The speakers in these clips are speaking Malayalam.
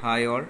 ഹായ് ഓൾ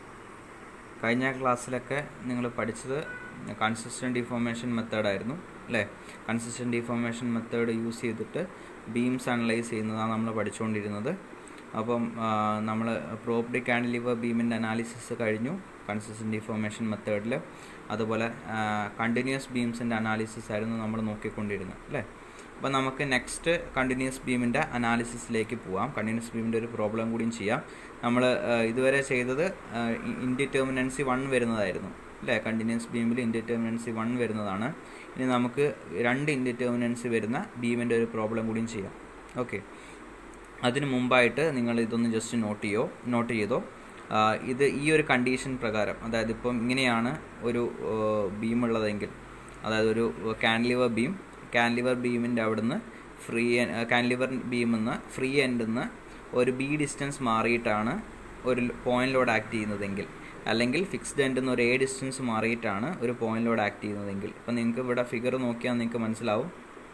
കഴിഞ്ഞ ക്ലാസ്സിലൊക്കെ നിങ്ങൾ പഠിച്ചത് കൺസിസ്റ്റൻറ്റ് ഡിഫോർമേഷൻ മെത്തേഡായിരുന്നു അല്ലേ കൺസിസ്റ്റൻറ്റ് ഡിഫോർമേഷൻ മെത്തേഡ് യൂസ് ചെയ്തിട്ട് ബീംസ് അനലൈസ് ചെയ്യുന്നതാണ് നമ്മൾ പഠിച്ചുകൊണ്ടിരുന്നത് അപ്പം നമ്മൾ പ്രോപ്പർട്ടി കാൻഡിലിവർ ബീമിൻ്റെ അനാലിസിസ് കഴിഞ്ഞു കൺസിസ്റ്റൻറ്റ് ഡിഫോർമേഷൻ മെത്തേഡിൽ അതുപോലെ കണ്ടിന്യൂസ് ബീംസിൻ്റെ അനാലിസിസ് ആയിരുന്നു നമ്മൾ നോക്കിക്കൊണ്ടിരുന്നത് അല്ലേ അപ്പോൾ നമുക്ക് നെക്സ്റ്റ് കണ്ടിന്യൂസ് ബീമിൻ്റെ അനാലിസിസിലേക്ക് പോവാം കണ്ടിന്യൂസ് ബീമിൻ്റെ ഒരു പ്രോബ്ലം കൂടിയും ചെയ്യാം നമ്മൾ ഇതുവരെ ചെയ്തത് ഇൻഡിറ്റർമിനൻസി വൺ വരുന്നതായിരുന്നു അല്ലേ കണ്ടിന്യൂസ് ബീമിൽ ഇൻഡിറ്റർമിനൻസി വൺ വരുന്നതാണ് ഇനി നമുക്ക് രണ്ട് ഇൻഡിറ്റർമിനൻസി വരുന്ന ബീമിൻ്റെ ഒരു പ്രോബ്ലം കൂടിയും ചെയ്യാം ഓക്കെ അതിന് മുമ്പായിട്ട് നിങ്ങൾ ഇതൊന്ന് ജസ്റ്റ് നോട്ട് ചെയ്യോ നോട്ട് ചെയ്തോ ഇത് ഈ ഒരു കണ്ടീഷൻ പ്രകാരം അതായത് ഇപ്പം ഇങ്ങനെയാണ് ഒരു ബീം ഉള്ളതെങ്കിൽ അതായത് ഒരു കാൻലിവർ ബീം കാൻലിവർ ബീമിൻ്റെ അവിടുന്ന് ഫ്രീ കാൻലിവർ ബീമിൽ നിന്ന് ഫ്രീ എൻഡിൽ നിന്ന് ഒരു ബി ഡിസ്റ്റൻസ് മാറിയിട്ടാണ് ഒരു പോയിന്റ് ലോഡ് ആക്ട് ചെയ്യുന്നതെങ്കിൽ അല്ലെങ്കിൽ ഫിക്സ്ഡ് എൻഡിൽ നിന്ന് ഒരു എ ഡിസ്റ്റൻസ് മാറിയിട്ടാണ് ഒരു പോയിന്റ് ലോഡ് ആക്ട് ചെയ്യുന്നതെങ്കിൽ ഇപ്പം നിങ്ങൾക്ക് ഇവിടെ ഫിഗർ നോക്കിയാൽ നിങ്ങൾക്ക് മനസ്സിലാവും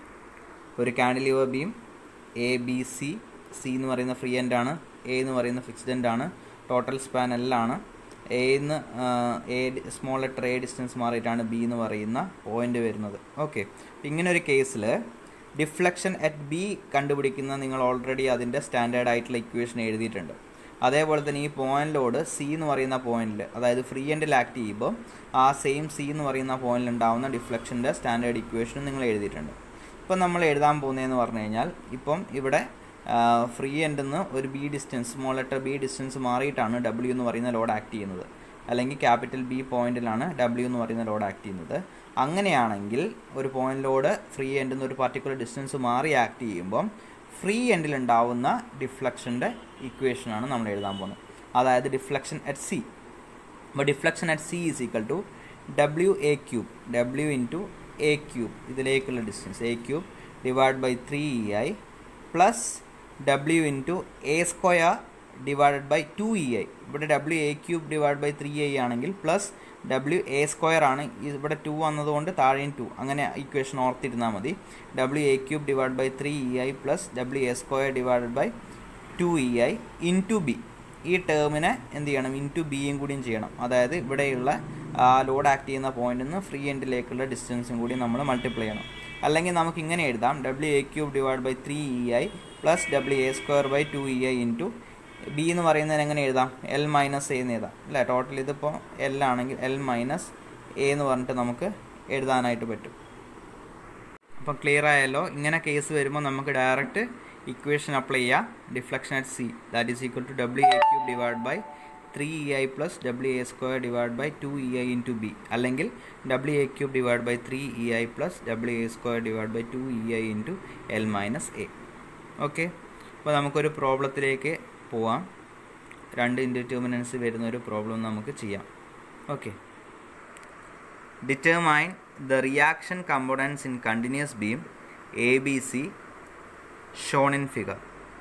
ഒരു cantilever beam A B C C എന്ന് പറയുന്ന ഫ്രീ എൻഡ് ആണ് എ എന്ന് പറയുന്ന ഫിക്സ്ഡ് എൻഡ് ആണ് ടോട്ടൽ സ്പാൻ എല്ലാണ് എന്ന് A small letter A distance മാറിയിട്ടാണ് ബി എന്ന് പറയുന്ന പോയിന്റ് വരുന്നത് ഓക്കെ ഇങ്ങനെ ഒരു കേസിൽ ഡിഫ്ലക്ഷൻ അറ്റ് ബി കണ്ടുപിടിക്കുന്ന നിങ്ങൾ ഓൾറെഡി അതിൻ്റെ സ്റ്റാൻഡേർഡ് ആയിട്ടുള്ള ഇക്വേഷൻ എഴുതിയിട്ടുണ്ട് അതേപോലെ തന്നെ ഈ പോയിന്റ് ലോഡ് സി എന്ന് പറയുന്ന പോയിന്റിൽ അതായത് ഫ്രീ എൻഡിൽ ആക്ട് ചെയ്യുമ്പോൾ ആ സെയിം സി എന്ന് പറയുന്ന പോയിന്റിൽ ഉണ്ടാവുന്ന ഡിഫ്ലക്ഷൻ്റെ സ്റ്റാൻഡേർഡ് ഇക്വേഷനും നിങ്ങൾ എഴുതിയിട്ടുണ്ട് ഇപ്പം നമ്മൾ എഴുതാൻ പോകുന്നതെന്ന് പറഞ്ഞു കഴിഞ്ഞാൽ ഇപ്പം ഇവിടെ ഫ്രീ എൻഡിൽ നിന്ന് ഒരു B distance small letter B distance മാറിയിട്ടാണ് ഡബ്ല്യു എന്ന് പറയുന്ന ലോഡ് ആക്ട് ചെയ്യുന്നത് അല്ലെങ്കിൽ ക്യാപിറ്റൽ ബി പോയിന്റിലാണ് ഡബ്ല്യു എന്ന് പറയുന്ന ലോഡ് ആക്ട് ചെയ്യുന്നത് അങ്ങനെയാണെങ്കിൽ ഒരു പോയിന്റ് ലോഡ് ഫ്രീ എൻഡിൽ നിന്ന് ഒരു പർട്ടിക്കുലർ ഡിസ്റ്റൻസ് മാറി ആക്ട് ചെയ്യുമ്പം ഫ്രീ എൻഡിൽ ഉണ്ടാവുന്ന ഡിഫ്ലക്ഷൻ്റെ ഇക്വേഷനാണ് നമ്മൾ എഴുതാൻ പോകുന്നത് അതായത് ഡിഫ്ലക്ഷൻ അറ്റ് സി അപ്പോൾ deflection at C is equal to W A cube W into A cube ഇതിലേക്കുള്ള distance A cube divide by three E I plus W into A square divided by two E I ഇവിടെ W A cube divide by three I ആണെങ്കിൽ പ്ലസ് ഡബ്ല്യു എ സ്ക്വയർ ആണ് ഇവിടെ ടു വന്നതുകൊണ്ട് താഴെയും ടു അങ്ങനെ ഇക്വേഷൻ ഓർത്തിരുന്നാൽ മതി W A cube divide by three E I plus W A square divided by two E I into B ഈ ടേമിനെ എന്ത് ചെയ്യണം ഇൻ ടു ബിയും കൂടിയും ചെയ്യണം അതായത് ഇവിടെയുള്ള ലോഡ് ആക്ട് ചെയ്യുന്ന പോയിന്റിൽ നിന്ന് ഫ്രീ എൻഡിലേക്കുള്ള ഡിസ്റ്റൻസും കൂടി നമ്മൾ മൾട്ടിപ്ലൈ ചെയ്യണം അല്ലെങ്കിൽ നമുക്ക് ഇങ്ങനെ എഴുതാം W A cube divide by three E I plus W A square by two E I into B എന്ന് പറയുന്നതിന് എങ്ങനെ എഴുതാം എൽ മൈനസ് എ എന്ന് എഴുതാം അല്ലേ ടോട്ടൽ ഇതിപ്പോൾ എൽ ആണെങ്കിൽ എൽ മൈനസ് എ എന്ന് പറഞ്ഞിട്ട് നമുക്ക് എഴുതാനായിട്ട് പറ്റും അപ്പം ക്ലിയർ ആയല്ലോ ഇങ്ങനെ കേസ് വരുമ്പോൾ നമുക്ക് ഡയറക്റ്റ് ഇക്വേഷൻ അപ്ലൈ ചെയ്യാം deflection at C that is equal to W A cube divide by three E I plus W A square divide by two E I into B അല്ലെങ്കിൽ W A cube divide by three E I plus W A square divide by two E I into L minus A okay അപ്പോൾ നമുക്കൊരു പ്രോബ്ലത്തിലേക്ക് പോവാം രണ്ട് ഇൻഡിറ്റർമിനൻസ് വരുന്ന ഒരു പ്രോബ്ലം നമുക്ക് ചെയ്യാം okay determine the reaction components in continuous beam A B C shown in figure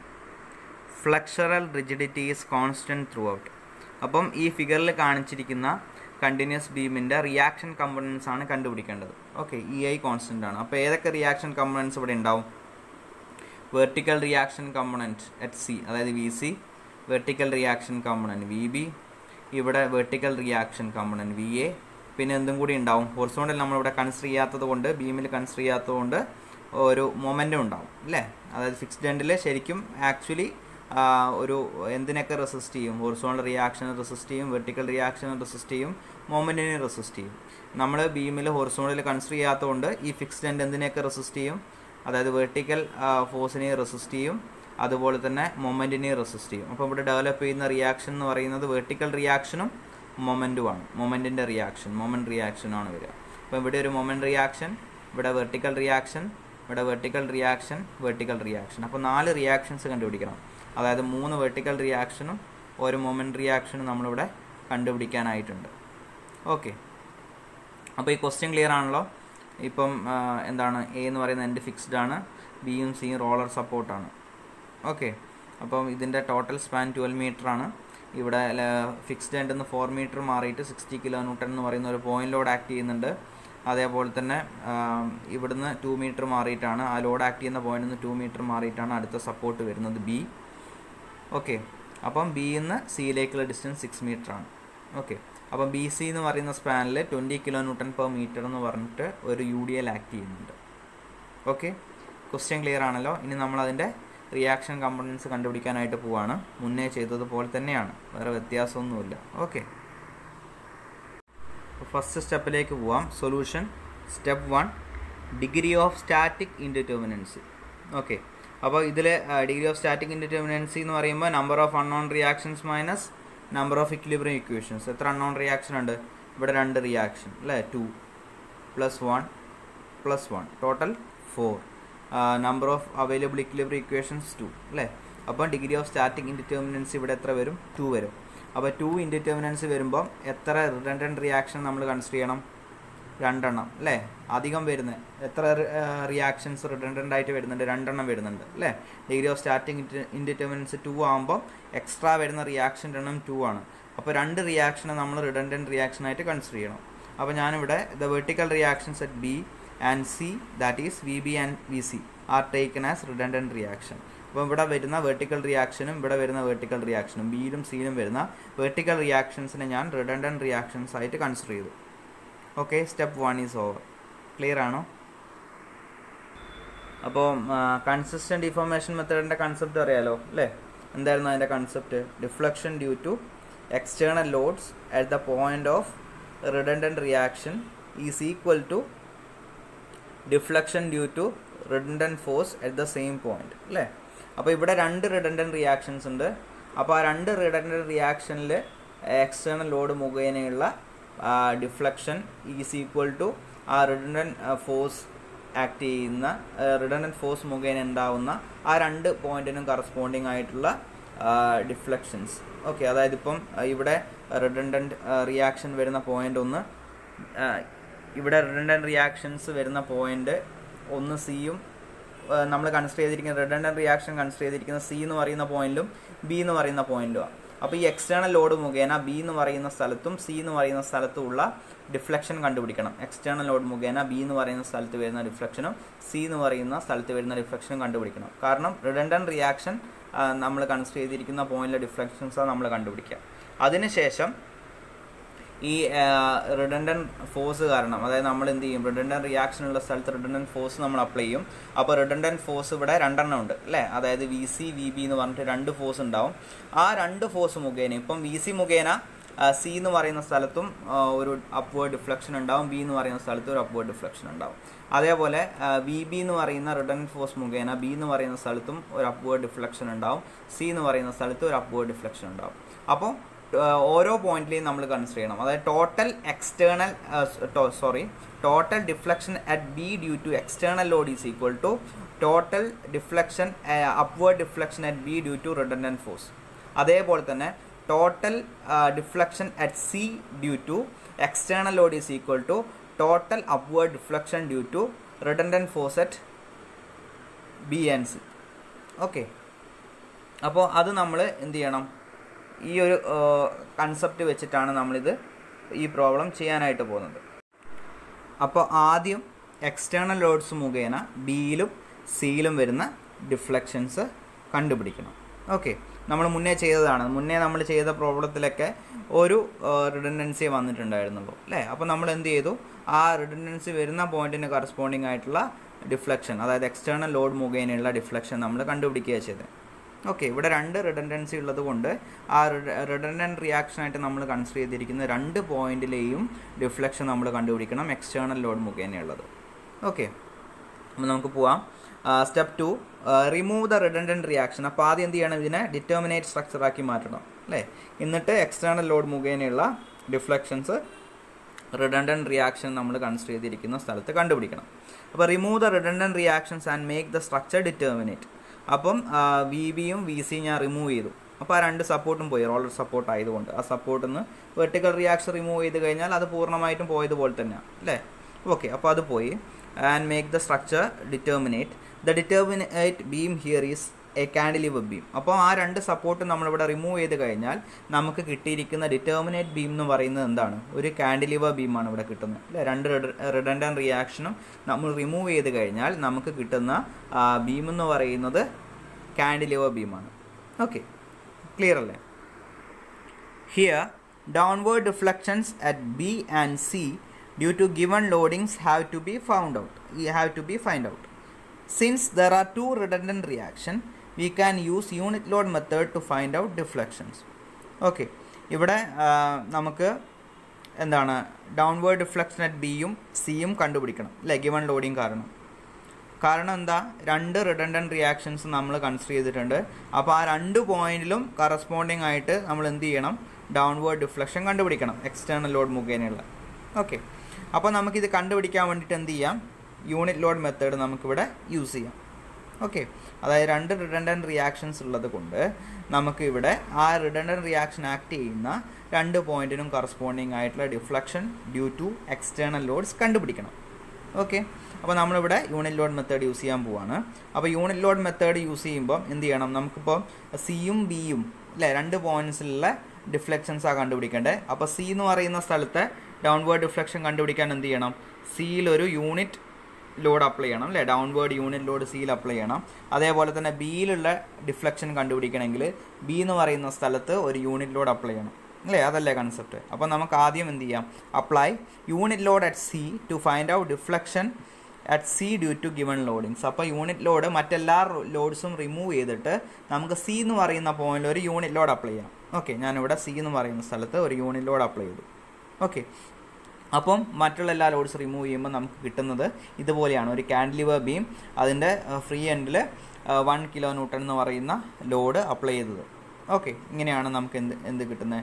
flexural rigidity is constant throughout അപ്പം ഈ ഫിഗറിൽ കാണിച്ചിരിക്കുന്ന കണ്ടിന്യൂസ് ബീമിൻ്റെ റിയാക്ഷൻ കമ്പോണൻസ് ആണ് കണ്ടുപിടിക്കേണ്ടത് ഓക്കെ ഇ ഐ കോൺസ്റ്റൻ്റ് ആണ് അപ്പോൾ ഏതൊക്കെ റിയാക്ഷൻ കമ്പോണൻസ് ഇവിടെ ഉണ്ടാവും vertical reaction component at C അതായത് V C vertical reaction component V B ഇവിടെ vertical reaction component V A പിന്നെ എന്തും കൂടി ഉണ്ടാവും ഹൊറിസോണ്ടൽ നമ്മളിവിടെ കൺസിഡർ ചെയ്യാത്തത് കൊണ്ട് ബീമിൽ കൺസിഡർ ചെയ്യാത്തത് കൊണ്ട് ഒരു മൊമെൻറ്റും ഉണ്ടാവും അല്ലേ അതായത് ഫിക്സ്ഡ് എൻഡിൽ ശരിക്കും ആക്ച്വലി ഒരു എന്തിനൊക്കെ റെസിസ്റ്റ് ചെയ്യും ഹൊറിസോണ്ടൽ റിയാക്ഷനെ റെസിസ്റ്റ് ചെയ്യും വെർട്ടിക്കൽ റിയാക്ഷനെ റെസിസ്റ്റ് ചെയ്യും മൊമെൻറ്റിനെ റെസിസ്റ്റ് ചെയ്യും നമ്മൾ ബീമിൽ ഹൊറിസോണ്ടൽ കൺസിഡർ ചെയ്യാത്തതുകൊണ്ട് ഈ ഫിക്സ്ഡ് എൻഡ് എന്തിനെയൊക്കെ റെസിസ്റ്റ് ചെയ്യും അതായത് വെർട്ടിക്കൽ ഫോഴ്സിനെ റെസിസ്റ്റ് ചെയ്യും അതുപോലെ തന്നെ മൊമെൻറ്റിനെ റെസിസ്റ്റ് ചെയ്യും അപ്പോൾ ഇവിടെ ഡെവലപ്പ് ചെയ്യുന്ന റിയാക്ഷൻ എന്ന് പറയുന്നത് വെർട്ടിക്കൽ റിയാക്ഷനും മൊമെൻറ്റുമാണ് മൊമെൻറ്റിൻ്റെ റിയാക്ഷൻ മൊമെൻറ്റ് റിയാക്ഷനാണ് വരിക അപ്പോൾ ഇവിടെ ഒരു മൊമെൻറ്റ് റിയാക്ഷൻ ഇവിടെ വെർട്ടിക്കൽ റിയാക്ഷൻ ഇവിടെ വെർട്ടിക്കൽ റിയാക്ഷൻ വെർട്ടിക്കൽ റിയാക്ഷൻ അപ്പോൾ നാല് റിയാക്ഷൻസ് കണ്ടുപിടിക്കണം അതായത് മൂന്ന് വെർട്ടിക്കൽ റിയാക്ഷനും ഒരു മൊമെൻറ്റ് റിയാക്ഷനും നമ്മളിവിടെ കണ്ടുപിടിക്കാനായിട്ടുണ്ട് ഓക്കെ അപ്പോൾ ഈ ക്വസ്റ്റ്യൻ ക്ലിയർ ആണല്ലോ ഇപ്പം എന്താണ് എ എന്ന് പറയുന്നത് എൻ്റെ ഫിക്സ്ഡ് ആണ് ബിയും സിയും റോളർ സപ്പോർട്ടാണ് ഓക്കെ അപ്പം ഇതിൻ്റെ ടോട്ടൽ സ്പാൻ ട്വൽവ് മീറ്റർ ആണ് ഇവിടെ ഫിക്സ്ഡ് എൻഡിൽ നിന്ന് ഫോർ മീറ്റർ മാറിയിട്ട് സിക്സ്റ്റി കിലോ ന്യൂട്ടൺ എന്ന് പറയുന്ന ഒരു പോയിന്റ് ലോഡ് ആക്ട് ചെയ്യുന്നുണ്ട് അതേപോലെ തന്നെ ഇവിടുന്ന് ടു മീറ്റർ മാറിയിട്ടാണ് ആ ലോഡ് ആക്ട് ചെയ്യുന്ന പോയിന്റിൽ നിന്ന് ടു മീറ്റർ മാറിയിട്ടാണ് അടുത്ത സപ്പോർട്ട് വരുന്നത് ബി ഓക്കെ അപ്പം ബിയിൽ നിന്ന് സിയിലേക്കുള്ള ഡിസ്റ്റൻസ് സിക്സ് മീറ്റർ ആണ് ഓക്കെ അപ്പം ബി സി എന്ന് പറയുന്ന സ്പാനിൽ twenty kilo newton per metre എന്ന് പറഞ്ഞിട്ട് ഒരു യു ഡി എൽ ആക്ട് ചെയ്യുന്നുണ്ട് ഓക്കെ ക്വസ്റ്റ്യൻ ക്ലിയർ ആണല്ലോ ഇനി നമ്മളതിൻ്റെ റിയാക്ഷൻ കമ്പണൻസ് കണ്ടുപിടിക്കാനായിട്ട് പോവാണ് മുന്നേ ചെയ്തതുപോലെ തന്നെയാണ് വേറെ വ്യത്യാസമൊന്നുമില്ല ഓക്കെ ഫസ്റ്റ് സ്റ്റെപ്പിലേക്ക് പോവാം solution step one degree of static indeterminacy okay അപ്പോൾ ഇതിൽ ഡിഗ്രി ഓഫ് സ്റ്റാറ്റിക് ഇൻഡിറ്റർമിനൻസി എന്ന് പറയുമ്പോൾ number of unknown reactions minus number of equilibrium equations എത്ര അൺനോൺ റിയാക്ഷൻ ഉണ്ട് ഇവിടെ രണ്ട് റിയാക്ഷൻ അല്ലേ two plus one plus one total four number of available equilibrium equations two അല്ലേ അപ്പോൾ ഡിഗ്രി ഓഫ് സ്റ്റാറ്റിക് ഇൻഡിറ്റർമിനൻസി ഇവിടെ എത്ര വരും ടു വരും അപ്പോൾ ടു ഇൻഡിറ്റർമിനൻസി വരുമ്പോൾ എത്ര റിഡൻഡൻറ്റ് റിയാക്ഷൻ നമ്മൾ കൺസിഡർ ചെയ്യണം രണ്ടെണ്ണം അല്ലേ അധികം വരുന്നത് എത്ര റിയാക്ഷൻസ് റിഡൻഡൻ്റ് ആയിട്ട് വരുന്നുണ്ട് രണ്ടെണ്ണം വരുന്നുണ്ട് അല്ലേ degree of starting indeterminacy two ആകുമ്പോൾ എക്സ്ട്രാ വരുന്ന റിയാക്ഷൻ്റെ എണ്ണം ടു ആണ് അപ്പോൾ രണ്ട് റിയാക്ഷനെ നമ്മൾ റിഡൻഡൻറ്റ് റിയാക്ഷൻ ആയിട്ട് കൺസിഡർ ചെയ്യണം അപ്പോൾ ഞാനിവിടെ the vertical reactions at B and C that is V B and V C are taken as redundant reaction അപ്പോൾ ഇവിടെ വരുന്ന വെർട്ടിക്കൽ റിയാക്ഷനും ഇവിടെ വരുന്ന വെർട്ടിക്കൽ റിയാക്ഷനും ബിയിലും സിയിലും വരുന്ന വെർട്ടിക്കൽ റിയാക്ഷൻസിനെ ഞാൻ റിഡൻഡൻറ്റ് റിയാക്ഷൻസ് ആയിട്ട് കൺസിഡർ ചെയ്തു okay step one is over clear ആണോ അപ്പോൾ കൺസിസ്റ്റൻറ്റ് ഡിഫോർമേഷൻ മെത്തേഡിൻ്റെ കൺസെപ്റ്റ് അറിയാലോ അല്ലേ എന്തായിരുന്നു അതിൻ്റെ concept deflection due to external loads at the point of redundant reaction is equal to deflection due to redundant force at the same point അല്ലേ അപ്പോൾ ഇവിടെ രണ്ട് റിഡൻഡൻറ്റ് റിയാക്ഷൻസ് ഉണ്ട് അപ്പോൾ ആ രണ്ട് റിഡൻഡൻറ്റ് റിയാക്ഷനിൽ എക്സ്റ്റേണൽ ലോഡ് മുഖേനയുള്ള ഡിഫ്ലക്ഷൻ ഈസ് ഈക്വൽ ടു ആ റിഡൻഡൻറ്റ് ഫോഴ്സ് ആക്ട് ചെയ്യുന്ന റിഡൻഡൻറ്റ് ഫോഴ്സ് മുഖേന ഉണ്ടാവുന്ന ആ രണ്ട് പോയിന്റിനും കറസ്പോണ്ടിങ് ആയിട്ടുള്ള ഡിഫ്ലക്ഷൻസ് ഓക്കെ അതായത് ഇപ്പം ഇവിടെ റിഡൻഡൻറ്റ് റിയാക്ഷൻ വരുന്ന പോയിന്റ് ഒന്ന് ഇവിടെ റിഡൻഡൻറ്റ് റിയാക്ഷൻസ് വരുന്ന പോയിന്റ് ഒന്ന് സിയും നമ്മൾ കൺസിഡർ ചെയ്തിരിക്കുന്ന റിഡൻഡൻറ്റ് റിയാക്ഷൻ കൺസിഡർ ചെയ്തിരിക്കുന്ന സി എന്ന് പറയുന്ന പോയിന്റിലും ബി എന്ന് പറയുന്ന പോയിന്റുമാണ് അപ്പോൾ ഈ എക്സ്റ്റേണൽ ലോഡ് മുഖേന ബി എന്ന് പറയുന്ന സ്ഥലത്തും സി എന്ന് പറയുന്ന സ്ഥലത്തും ഉള്ള ഡിഫ്ലക്ഷൻ കണ്ടുപിടിക്കണം എക്സ്റ്റേണൽ ലോഡ് മുഖേന ബി എന്ന് പറയുന്ന സ്ഥലത്ത് വരുന്ന ഡിഫ്ലക്ഷനും സി എന്ന് പറയുന്ന സ്ഥലത്ത് വരുന്ന ഡിഫ്ലക്ഷനും കണ്ടുപിടിക്കണം കാരണം റിഡൻഡൻറ്റ് റിയാക്ഷൻ നമ്മൾ കൺസിഡർ ചെയ്തിരിക്കുന്ന പോയിന്റിലെ ഡിഫ്ലക്ഷൻസാണ് നമ്മൾ കണ്ടുപിടിക്കുക അതിനുശേഷം ഈ റിഡൻഡൻറ്റ് ഫോഴ്സ് കാരണം അതായത് നമ്മൾ എന്ത് ചെയ്യും റിഡൻഡൻറ്റ് റിയാക്ഷൻ ഉള്ള സ്ഥലത്ത് റിഡൻഡൻറ്റ് ഫോഴ്സ് നമ്മൾ അപ്ലൈ ചെയ്യും അപ്പോൾ റിഡൻഡൻറ്റ് ഫോഴ്സ് ഇവിടെ രണ്ടെണ്ണം ഉണ്ട് അല്ലേ അതായത് വി സി വി ബി എന്ന് പറഞ്ഞിട്ട് രണ്ട് ഫോഴ്സ് ഉണ്ടാവും ആ രണ്ട് ഫോഴ്സ് മുഖേന ഇപ്പം വി സി മുഖേന സി എന്ന് പറയുന്ന സ്ഥലത്തും ഒരു അപ്വേർഡ് ഡിഫ്ലക്ഷൻ ഉണ്ടാവും ബി എന്ന് പറയുന്ന സ്ഥലത്ത് ഒരു അപ്വേർഡ് ഡിഫ്ലക്ഷൻ ഉണ്ടാവും അതേപോലെ വി ബി എന്ന് പറയുന്ന റിട്ടേൺ ഫോഴ്സ് മുഖേന ബി എന്ന് പറയുന്ന സ്ഥലത്തും ഒരു അപ്വേർഡ് ഡിഫ്ലക്ഷൻ ഉണ്ടാവും സി എന്ന് പറയുന്ന സ്ഥലത്ത് ഒരു അപ്വേർഡ് ഡിഫ്ലക്ഷൻ ഉണ്ടാവും അപ്പോൾ ഓരോ പോയിന്റിലെയും നമ്മൾ കൺസിഡർ ചെയ്യണം അതായത് total external sorry total deflection at B due to external load is equal to total deflection upward deflection at B due to redundant force അതേപോലെ തന്നെ total deflection at C due to external load is equal to total upward deflection due to redundant force at B and C okay അപ്പോൾ അത് നമ്മൾ എന്ത് ചെയ്യണം ഈ ഒരു കൺസെപ്റ്റ് വെച്ചിട്ടാണ് നമ്മളിത് ഈ പ്രോബ്ലം ചെയ്യാനായിട്ട് പോകുന്നത് അപ്പോൾ ആദ്യം എക്സ്റ്റേണൽ ലോഡ്സ് മുഖേന ബിയിലും സിയിലും വരുന്ന ഡിഫ്ലക്ഷൻസ് കണ്ടുപിടിക്കണം ഓക്കെ നമ്മൾ മുന്നേ ചെയ്തതാണ് മുന്നേ നമ്മൾ ചെയ്ത പ്രോബ്ലത്തിലൊക്കെ ഒരു റിഡൻഡൻസി വന്നിട്ടുണ്ടായിരുന്നുള്ളൂ അല്ലേ അപ്പോൾ നമ്മൾ എന്ത് ചെയ്തു ആ റിഡൻഡൻസി വരുന്ന പോയിന്റിന് കറസ്പോണ്ടിങ് ആയിട്ടുള്ള ഡിഫ്ലക്ഷൻ അതായത് എക്സ്റ്റേണൽ ലോഡ് മുഖേനയുള്ള ഡിഫ്ലക്ഷൻ നമ്മൾ കണ്ടുപിടിക്കുക ചെയ്തത് ഓക്കെ ഇവിടെ രണ്ട് റിഡൻഡൻസി ഉള്ളത് കൊണ്ട് ആ റിഡൻഡൻറ്റ് റിയാക്ഷനായിട്ട് നമ്മൾ കൺസിഡർ ചെയ്തിരിക്കുന്ന രണ്ട് പോയിന്റിലെയും ഡിഫ്ലക്ഷൻ നമ്മൾ കണ്ടുപിടിക്കണം എക്സ്റ്റേണൽ ലോഡ് മുഖേനയുള്ളത് ഓക്കെ അപ്പോൾ നമുക്ക് പോവാം step two remove the redundant reaction അപ്പോൾ ആദ്യം എന്ത് ചെയ്യണം ഇതിനെ ഡിറ്റർമിനേറ്റ് സ്ട്രക്ചറാക്കി മാറ്റണം അല്ലേ എന്നിട്ട് എക്സ്റ്റേണൽ ലോഡ് മുഖേനയുള്ള ഡിഫ്ലക്ഷൻസ് റിഡൻഡൻറ്റ് റിയാക്ഷൻ നമ്മൾ കൺസിഡർ ചെയ്തിരിക്കുന്ന സ്ഥലത്ത് കണ്ടുപിടിക്കണം അപ്പോൾ remove the redundant reactions and make the structure determinate അപ്പം വി ബിയും വി സിയും ഞാൻ റിമൂവ് ചെയ്തു അപ്പോൾ ആ രണ്ട് സപ്പോർട്ടും പോയി റോളർ സപ്പോർട്ട് ആയതുകൊണ്ട് ആ സപ്പോർട്ടിൽ നിന്ന് വെർട്ടിക്കൽ റിയാക്ഷൻ റിമൂവ് ചെയ്ത് കഴിഞ്ഞാൽ അത് പൂർണ്ണമായിട്ടും പോയതുപോലെ തന്നെയാണ് അല്ലേ ഓക്കെ അപ്പോൾ അത് പോയി and make the structure determinate the determinate beam here is a cantilever beam അപ്പോൾ ആ രണ്ട് സപ്പോർട്ട് നമ്മളിവിടെ റിമൂവ് ചെയ്ത് കഴിഞ്ഞാൽ നമുക്ക് കിട്ടിയിരിക്കുന്ന ഡിറ്റർമിനേറ്റ് ബീം എന്ന് പറയുന്നത് എന്താണ് ഒരു കാൻഡിലിവർ ബീമാണ് ഇവിടെ കിട്ടുന്നത് അല്ലേ രണ്ട് റിഡൻഡൻ റിയാക്ഷനും നമ്മൾ റിമൂവ് ചെയ്ത് കഴിഞ്ഞാൽ നമുക്ക് കിട്ടുന്ന ബീം എന്ന് പറയുന്നത് കാൻഡിലിവർ ബീമാണ് ഓക്കെ ക്ലിയർ അല്ലേ Here, downward deflections at B and C due to given loadings have to be found out. You have to be find out. Since there are two redundant reaction, we can use unit load method to find out deflections. Okay ഇവിടെ ആ, നമുക്ക് എന്താണ് ഡൗൺവേർഡ് ഡിഫ്ലക്ഷൻ അറ്റ് ബിയും സിയും കണ്ടുപിടിക്കണം അല്ലേ ഗിവൺ ലോഡിങ് കാരണം കാരണം എന്താ രണ്ട് റിഡൻഡൻറ്റ് റിയാക്ഷൻസ് നമ്മൾ കൺസിഡർ ചെയ്തിട്ടുണ്ട് അപ്പോൾ ആ രണ്ട് പോയിന്റിലും കറസ്പോണ്ടിങ് ആയിട്ട് നമ്മൾ എന്ത് ചെയ്യണം ഡൗൺവേർഡ് ഡിഫ്ലക്ഷൻ കണ്ടുപിടിക്കണം എക്സ്റ്റേണൽ ലോഡ് മുഖേനയുള്ള ഓക്കെ അപ്പോൾ നമുക്കിത് കണ്ടുപിടിക്കാൻ വേണ്ടിയിട്ട് എന്ത് ചെയ്യാം യൂണിറ്റ് ലോഡ് മെത്തേഡ് നമുക്കിവിടെ യൂസ് ചെയ്യാം ഓക്കെ അതായത് രണ്ട് റിഡൻഡൻറ്റ് റിയാക്ഷൻസ് ഉള്ളത് കൊണ്ട് നമുക്ക് ഇവിടെ ആ റിഡൻഡൻറ്റ് റിയാക്ഷൻ ആക്ട് ചെയ്യുന്ന രണ്ട് പോയിന്റിനും കറസ്പോണ്ടിങ് ആയിട്ടുള്ള deflection due to external loads കണ്ടുപിടിക്കണം ഓക്കെ അപ്പോൾ നമ്മളിവിടെ യൂണിറ്റ് ലോഡ് മെത്തേഡ് യൂസ് ചെയ്യാൻ പോവാണ് അപ്പോൾ യൂണിറ്റ് ലോഡ് മെത്തേഡ് യൂസ് ചെയ്യുമ്പോൾ എന്ത് ചെയ്യണം നമുക്കിപ്പോൾ സിയും ബിയും അല്ലേ രണ്ട് പോയിന്റ്സിലുള്ള ഡിഫ്ലക്ഷൻസാണ് കണ്ടുപിടിക്കേണ്ടത് അപ്പോൾ സി എന്ന് പറയുന്ന സ്ഥലത്തെ ഡൗൺവേർഡ് ഡിഫ്ലക്ഷൻ കണ്ടുപിടിക്കാൻ എന്ത് ചെയ്യണം സിയിലൊരു യൂണിറ്റ് ലോഡ് അപ്ലൈ ചെയ്യണം അല്ലേ ഡൗൺവേർഡ് യൂണിറ്റ് ലോഡ് സിയിൽ അപ്ലൈ ചെയ്യണം അതേപോലെ തന്നെ ബിയിലുള്ള ഡിഫ്ലക്ഷൻ കണ്ടുപിടിക്കണമെങ്കിൽ ബി എന്ന് പറയുന്ന സ്ഥലത്ത് ഒരു യൂണിറ്റ് ലോഡ് അപ്ലൈ ചെയ്യണം അല്ലേ അതല്ലേ കൺസെപ്റ്റ് അപ്പോൾ നമുക്ക് ആദ്യം എന്ത് ചെയ്യാം apply unit load at C to find out deflection at C due to given loadings അപ്പോൾ യൂണിറ്റ് ലോഡ് മറ്റെല്ലാ ലോഡ്സും റിമൂവ് ചെയ്തിട്ട് നമുക്ക് സി എന്ന് പറയുന്ന പോയിന്റിൽ ഒരു യൂണിറ്റ് ലോഡ് അപ്ലൈ ചെയ്യാം ഓക്കെ ഞാനിവിടെ സി എന്ന് പറയുന്ന സ്ഥലത്ത് ഒരു യൂണിറ്റ് ലോഡ് അപ്ലൈ ചെയ്തു ഓക്കെ അപ്പം മറ്റുള്ള എല്ലാ ലോഡ്സ് റിമൂവ് ചെയ്യുമ്പോൾ നമുക്ക് കിട്ടുന്നത് ഇതുപോലെയാണ് ഒരു കാൻഡിലിവർ ബീം അതിൻ്റെ ഫ്രീ എൻഡിൽ വൺ കിലോ ന്യൂട്ടൺ എന്ന് പറയുന്ന ലോഡ് അപ്ലൈ ചെയ്തത് ഓക്കെ ഇങ്ങനെയാണ് നമുക്ക് എന്ത് എന്ത് കിട്ടുന്നത്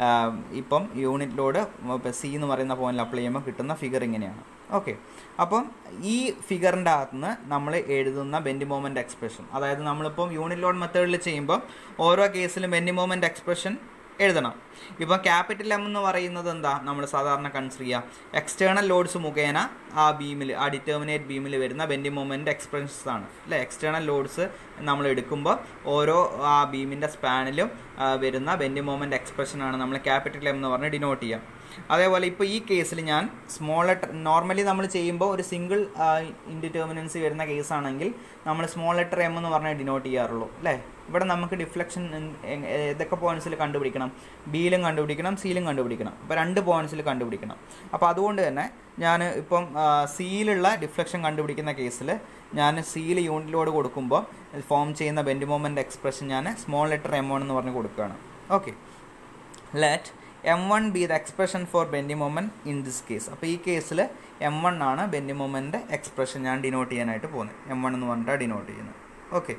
ഇപ്പം യൂണിറ്റ് ലോഡ് ഇപ്പം സി എന്ന് പറയുന്ന പോയിന്റിൽ അപ്ലൈ ചെയ്യുമ്പോൾ കിട്ടുന്ന ഫിഗർ ഇങ്ങനെയാണ് ഓക്കെ അപ്പം ഈ ഫിഗറിൻ്റെ അകത്ത് നിന്ന് നമ്മൾ എഴുതുന്ന ബെൻഡി മോമെൻ്റ് എക്സ്പ്രഷൻ അതായത് നമ്മളിപ്പം യൂണിറ്റ് ലോഡ് മെത്തേഡിൽ ചെയ്യുമ്പോൾ ഓരോ കേസിലും ബെൻഡി മോമെൻ്റ് എക്സ്പ്രഷൻ എഴുതണം ഇപ്പം ക്യാപിറ്റൽ എം എന്ന് പറയുന്നത് എന്താ നമ്മൾ സാധാരണ കൺസിഡർ ചെയ്യുക എക്സ്റ്റേണൽ ലോഡ്സ് മുഖേന ആ ബീമിൽ ആ ഡിറ്റർമിനേറ്റ് ബീമിൽ വരുന്ന ബെൻഡി മൂവ്മെൻറ്റ് എക്സ്പ്രഷൻസ് ആണ് അല്ലേ എക്സ്റ്റേണൽ ലോഡ്സ് നമ്മൾ എടുക്കുമ്പോൾ ഓരോ ആ ബീമിൻ്റെ സ്പാനിലും വരുന്ന ബെൻഡി മൂവ്മെൻറ്റ് എക്സ്പ്രഷനാണ് നമ്മൾ ക്യാപിറ്റൽ എം എന്ന് പറഞ്ഞ് ഡിനോട്ട് ചെയ്യുക അതേപോലെ ഇപ്പോൾ ഈ കേസിൽ ഞാൻ സ്മോൾ ലെറ്റർ നോർമലി നമ്മൾ ചെയ്യുമ്പോൾ ഒരു സിംഗിൾ ഇൻഡിറ്റർമിനൻസി വരുന്ന കേസാണെങ്കിൽ നമ്മൾ സ്മോൾ ലെറ്റർ എം എന്ന് പറഞ്ഞ് ഡിനോട്ട് ചെയ്യാറുള്ളൂ അല്ലേ ഇവിടെ നമുക്ക് ഡിഫ്ലക്ഷൻ ഏതൊക്കെ പോയിന്റ്സിൽ കണ്ടുപിടിക്കണം ബിയിലും കണ്ടുപിടിക്കണം സിയിലും കണ്ടുപിടിക്കണം അപ്പോൾ രണ്ട് പോയിന്റ്സിൽ കണ്ടുപിടിക്കണം അപ്പോൾ അതുകൊണ്ട് തന്നെ ഞാൻ ഇപ്പം സിയിലുള്ള ഡിഫ്ലക്ഷൻ കണ്ടുപിടിക്കുന്ന കേസിൽ ഞാൻ സിയിൽ യൂണിറ്റ് ലോഡ് കൊടുക്കുമ്പോൾ ഫോം ചെയ്യുന്ന ബെൻഡ് മൊമെൻ്റ് എക്സ്പ്രഷൻ ഞാൻ സ്മോൾ ലെറ്റർ എം വൺ എന്ന് പറഞ്ഞ് കൊടുക്കുകയാണ് okay let M one be the expression for bending moment in this case അപ്പോൾ ഈ കേസിൽ എം വൺ ആണ് ബെൻഡി മൊമെൻ്റ് എക്സ്പ്രഷൻ ഞാൻ ഡിനോട്ട് ചെയ്യാനായിട്ട് പോകുന്നത് എം വൺ എന്ന് പറഞ്ഞിട്ടാണ് ഡിനോട്ട് ചെയ്യുന്നത് ഓക്കെ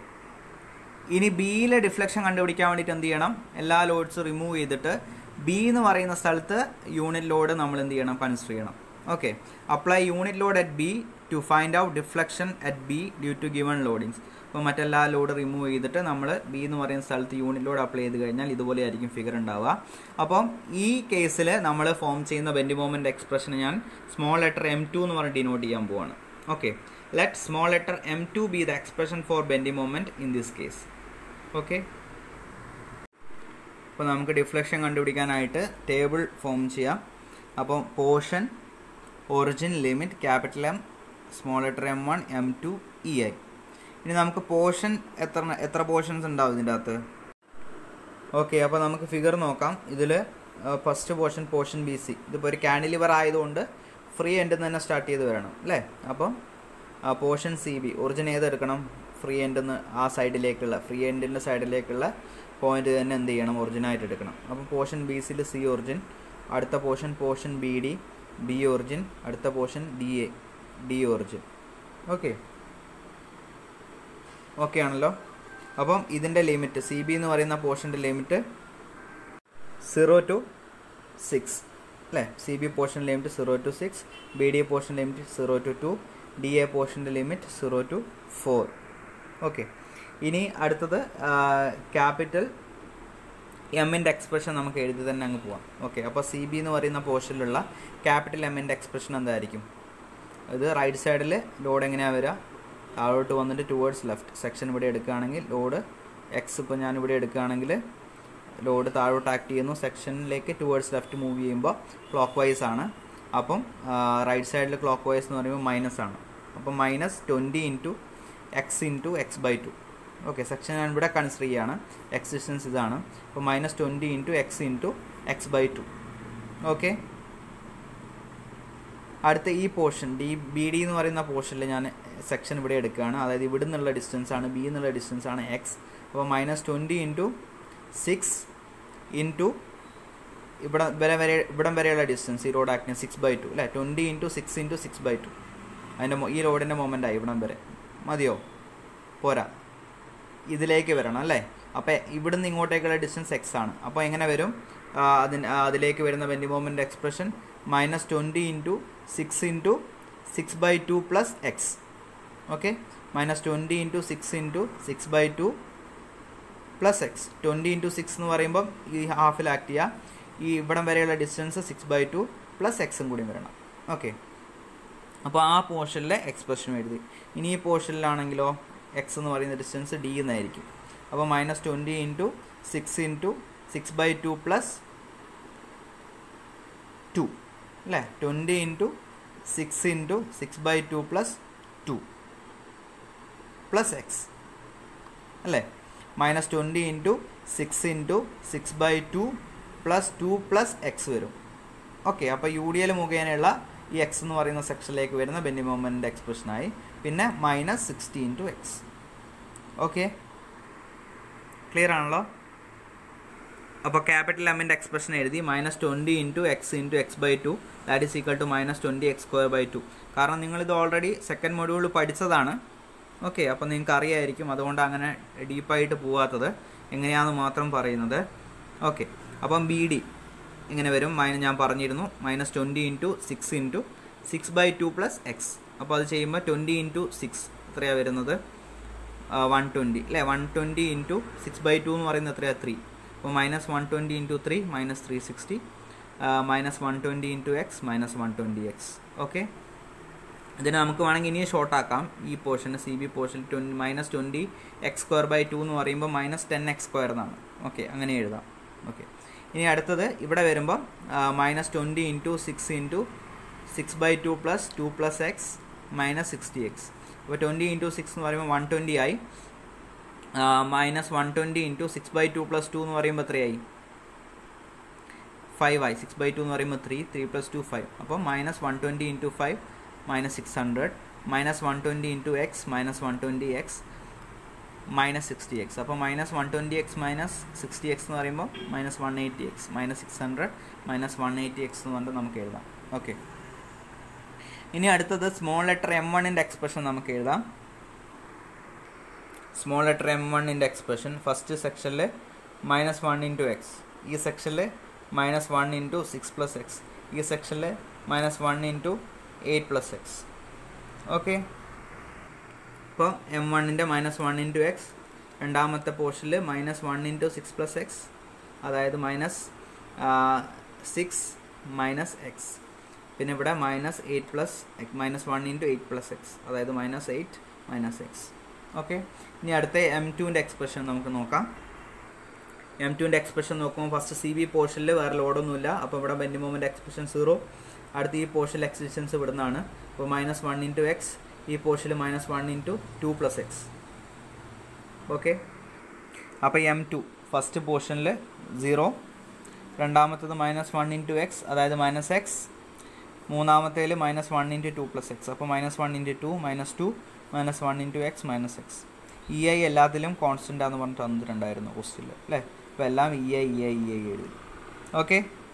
ഇനി ബിയിലെ ഡിഫ്ലക്ഷൻ കണ്ടുപിടിക്കാൻ വേണ്ടിയിട്ട് എന്ത് ചെയ്യണം എല്ലാ ലോഡ്സ് റിമൂവ് ചെയ്തിട്ട് ബി എന്ന് പറയുന്ന സ്ഥലത്ത് യൂണിറ്റ് ലോഡ് നമ്മൾ എന്ത് ചെയ്യണം കൺസിഡർ ചെയ്യണം okay apply unit load at B to find out deflection at B due to given loadings അപ്പോൾ മറ്റെല്ലാ ലോഡ് റിമൂവ് ചെയ്തിട്ട് നമ്മൾ ബി എന്ന് പറയുന്ന സ്ഥലത്ത് യൂണിറ്റ് ലോഡ് അപ്ലൈ ചെയ്ത് കഴിഞ്ഞാൽ ഇതുപോലെ ആയിരിക്കും ഫിഗർ ഉണ്ടാവുക അപ്പം ഈ കേസിൽ നമ്മൾ ഫോം ചെയ്യുന്ന ബെൻഡി മോമെൻ്റ് എക്സ്പ്രഷൻ ഞാൻ സ്മോൾ ലെറ്റർ എം ടു എന്ന് പറഞ്ഞ് ഡിനോട്ട് ചെയ്യാൻ പോവാണ് okay let small letter M two be the expression for bending moment in this case okay അപ്പോൾ നമുക്ക് ഡിഫ്ലക്ഷൻ കണ്ടുപിടിക്കാനായിട്ട് ടേബിൾ ഫോം ചെയ്യാം അപ്പം portion origin limit capital M small letter M one M two E I ഇനി നമുക്ക് പോർഷൻ എത്ര എത്ര പോർഷൻസ് ഉണ്ടാവും ഇതിൻ്റെ അകത്ത് ഓക്കെ അപ്പോൾ നമുക്ക് ഫിഗർ നോക്കാം ഇതിൽ first portion portion B C ഇതിപ്പോൾ ഒരു കാൻഡിലിവർ ആയതുകൊണ്ട് ഫ്രീ എൻഡിൽ നിന്ന് തന്നെ സ്റ്റാർട്ട് ചെയ്ത് വരണം അല്ലേ അപ്പം പോർഷൻ സി ബി ഒറിജിൻ ഏതെടുക്കണം ഫ്രീ എൻഡിൽ നിന്ന് ആ സൈഡിലേക്കുള്ള ഫ്രീ എൻഡിൻ്റെ സൈഡിലേക്കുള്ള പോയിന്റ് തന്നെ എന്ത് ചെയ്യണം ഒറിജിനായിട്ട് എടുക്കണം അപ്പം പോർഷൻ ബി സിയിൽ സി ഒറിജിൻ അടുത്ത portion portion B D B origin അടുത്ത portion D A D origin okay okay ആണല്ലോ അപ്പം ഇതിൻ്റെ ലിമിറ്റ് സി ബി എന്ന് പറയുന്ന പോർഷൻ്റെ ലിമിറ്റ് സീറോ ടു സിക്സ് അല്ലേ C B portion limit zero to six B D portion limit zero to two D A പോർഷൻ്റെ limit zero to four okay ഇനി അടുത്തത് ക്യാപിറ്റൽ എമ്മിൻ്റെ എക്സ്പ്രഷൻ നമുക്ക് എഴുതി തന്നെ അങ്ങ് പോവാം ഓക്കെ അപ്പോൾ സി ബി എന്ന് പറയുന്ന പോർഷനിലുള്ള ക്യാപിറ്റൽ എമ്മിൻ്റെ എക്സ്പ്രഷൻ എന്തായിരിക്കും ഇത് റൈറ്റ് സൈഡിൽ ലോഡ് എങ്ങനെയാണ് വരിക താഴോട്ട് വന്നിട്ട് ടുവേർഡ്സ് ലെഫ്റ്റ് സെക്ഷൻ ഇവിടെ എടുക്കുകയാണെങ്കിൽ ലോഡ് എക്സ് ഇപ്പോൾ ഞാൻ ഇവിടെ എടുക്കുകയാണെങ്കിൽ ലോഡ് താഴോട്ട് ആക്ട് ചെയ്യുന്നു സെക്ഷനിലേക്ക് ടുവേർഡ്സ് ലെഫ്റ്റ് മൂവ് ചെയ്യുമ്പോൾ ക്ലോക്ക് വൈസ് ആണ് അപ്പം റൈറ്റ് സൈഡിൽ ക്ലോക്ക് വൈസ് എന്ന് പറയുമ്പോൾ മൈനസ് ആണ് അപ്പം minus twenty into X into x by two okay section ഞാൻ ഇവിടെ കൺസിഡർ ചെയ്യാണ് എക്സ് ഡിസ്റ്റൻസ് ഇതാണ് അപ്പോൾ minus twenty into X into x by two okay അടുത്ത ഈ പോർഷൻ ഡി ബി ഡി എന്ന് പറയുന്ന പോർഷനിൽ ഞാൻ സെക്ഷൻ ഇവിടെ എടുക്കുകയാണ് അതായത് ഇവിടെ നിന്നുള്ള ഡിസ്റ്റൻസ് ആണ് ബി എന്നുള്ള ഡിസ്റ്റൻസ് ആണ് എക്സ് അപ്പോൾ minus twenty into six into ഇവിടെ വരെ വരെ ഇവിടം വരെയുള്ള ഡിസ്റ്റൻസ് ഈ റോഡ് ആക്ടിന് സിക്സ് ബൈ ടു അല്ലേ twenty into six into six by two അതിൻ്റെ ഈ റോഡിൻ്റെ മൊമെൻ്റ് ആയി ഇവിടം വരെ മതിയോ പോരാ ഇതിലേക്ക് വരണം അല്ലേ അപ്പോൾ ഇവിടുന്ന് ഇങ്ങോട്ടേക്കുള്ള ഡിസ്റ്റൻസ് എക്സ് ആണ് അപ്പോൾ എങ്ങനെ വരും അതിന് അതിലേക്ക് വരുന്ന വെൻറ്റി moment expression minus twenty into six into six by two plus X okay minus twenty into six into six by two plus x twenty into six എന്ന് പറയുമ്പം ഈ ഹാഫിൽ ആക്ട് ചെയ്യുക ഈ ഇവിടം വരെയുള്ള distance six by two plus എക്സും കൂടി വരണം ഓക്കെ അപ്പോൾ ആ പോർഷനിലെ എക്സ്പ്രഷൻ എഴുതി ഇനി ഈ പോർഷനിലാണെങ്കിലോ എക്സ് എന്ന് പറയുന്ന ഡിസ്റ്റൻസ് ഡി എന്നായിരിക്കും അപ്പോൾ minus twenty into six into six by two plus two അല്ലേ twenty into six into six by two plus two plus x അല്ലേ minus twenty into six into six by two plus two plus x വരും ഓക്കെ അപ്പോൾ യു ഡി എൽ മുഖേനയുള്ള ഈ എക്സ് എന്ന് പറയുന്ന സെക്ഷനിലേക്ക് വരുന്ന ബെന്നി മൊമെൻ്റ് എക്സ്പ്രഷനായി പിന്നെ minus sixty into x okay clear ആണല്ലോ അപ്പോൾ ക്യാപിറ്റൽ എമ്മിൻ്റെ എക്സ്പ്രഷൻ എഴുതി minus twenty into X into x by two that is equal to minus twenty x square by two കാരണം നിങ്ങളിത് ഓൾറെഡി സെക്കൻഡ് മൊഡ്യൂൾ പഠിച്ചതാണ് ഓക്കെ അപ്പോൾ നിങ്ങൾക്ക് അറിയായിരിക്കും അതുകൊണ്ട് അങ്ങനെ ഡീപ്പായിട്ട് പോവാത്തത് എങ്ങനെയാണെന്ന് മാത്രം പറയുന്നത് ഓക്കെ അപ്പം ബി ഡി ഇങ്ങനെ വരും മൈന ഞാൻ പറഞ്ഞിരുന്നു minus twenty into six into six by two plus x അപ്പോൾ അത് ചെയ്യുമ്പോൾ ട്വൻറ്റി ഇൻറ്റു സിക്സ് എത്രയാണ് വരുന്നത് വൺ ട്വൻറ്റി അല്ലേ one twenty into six by two എന്ന് പറയുന്നത് എത്രയാണ് ത്രീ അപ്പോൾ minus one twenty into three minus three sixty minus one twenty into x minus one twenty x okay ഇതിന് നമുക്ക് വേണമെങ്കിൽ ഇനിയും ഷോർട്ട് ആക്കാം ഈ portion C B portion twenty minus twenty x square by two എന്ന് പറയുമ്പോൾ മൈനസ് ടെൻ എക്സ് സ്ക്വയർ എന്നാണ് ഓക്കെ അങ്ങനെ എഴുതാം ഓക്കെ ഇനി അടുത്തത് ഇവിടെ വരുമ്പോൾ minus twenty into six into six by two plus two plus x minus sixty x അപ്പോൾ ട്വൻറ്റി ഇൻറ്റു സിക്സ് എന്ന് പറയുമ്പോൾ വൺ ട്വൻറ്റി ആയി minus one twenty into six by two plus two എന്ന് പറയുമ്പോൾ എത്രയായി ഫൈവ് ആയി സിക്സ് ബൈ ടു എന്ന് പറയുമ്പോൾ three three plus two five അപ്പോൾ minus one twenty into five minus six hundred minus one twenty into x minus one twenty x minus sixty x അപ്പോൾ minus one twenty x minus sixty x എന്ന് പറയുമ്പോൾ minus one eighty x minus six hundred minus one eighty x എന്ന് പറഞ്ഞിട്ട് നമുക്ക് എഴുതാം ഓക്കെ ഇനി അടുത്തത് സ്മോൾ ലെറ്റർ എം വണ്ണിൻ്റെ എക്സ്പ്രഷൻ നമുക്ക് എഴുതാം സ്മോൾ ലെറ്റർ എം വണ്ണിൻ്റെ എക്സ്പ്രഷൻ ഫസ്റ്റ് സെക്ഷനിൽ മൈനസ് വൺ ഇൻറ്റു എക്സ് ഈ സെക്ഷനിൽ minus one into six plus x ഈ സെക്ഷനിൽ minus one into eight plus X okay ഇപ്പോൾ എം വണ്ണിൻ്റെ മൈനസ് വൺ ഇൻറ്റു എക്സ് രണ്ടാമത്തെ പോർഷനിൽ minus one into six plus x അതായത് മൈനസ് സിക്സ് മൈനസ് എക്സ് പിന്നെ ഇവിടെ minus eight plus minus one into eight plus x അതായത് minus eight minus x okay ഇനി അടുത്ത എം ടുവിൻ്റെ എക്സ്പ്രഷൻ നമുക്ക് നോക്കാം എം ടുവിൻ്റെ എക്സ്പ്രഷൻ നോക്കുമ്പോൾ ഫസ്റ്റ് സി ബി പോർഷനിൽ വേറെ ലോഡൊന്നുമില്ല അപ്പോൾ ഇവിടെ ബെൻഡ് മൂവ്മെൻറ്റ് എക്സ്പ്രഷൻ സീറോ അടുത്ത ഈ പോർഷനിൽ എക്സ് ഡിസ്റ്റൻസ് ഇവിടുന്നാണ് അപ്പോൾ മൈനസ് വൺ ഇൻറ്റു എക്സ് ഈ പോർഷനിൽ minus one into two plus X okay അപ്പോൾ എം ടു ഫസ്റ്റ് പോർഷനിൽ സീറോ രണ്ടാമത്തത് മൈനസ് വൺ ഇൻറ്റു എക്സ് അതായത് മൈനസ് എക്സ് മൂന്നാമത്തേൽ minus one into two plus x അപ്പോൾ minus one into two minus two minus one into x minus x E I എല്ലാത്തിലും കോൺസ്റ്റൻ്റ് ആണെന്ന് പറഞ്ഞിട്ട് തന്നിട്ടുണ്ടായിരുന്നു ക്വസ്റ്റിൽ അല്ലേ അപ്പോൾ എല്ലാം E I E I E I എഴുതി ഓക്കെ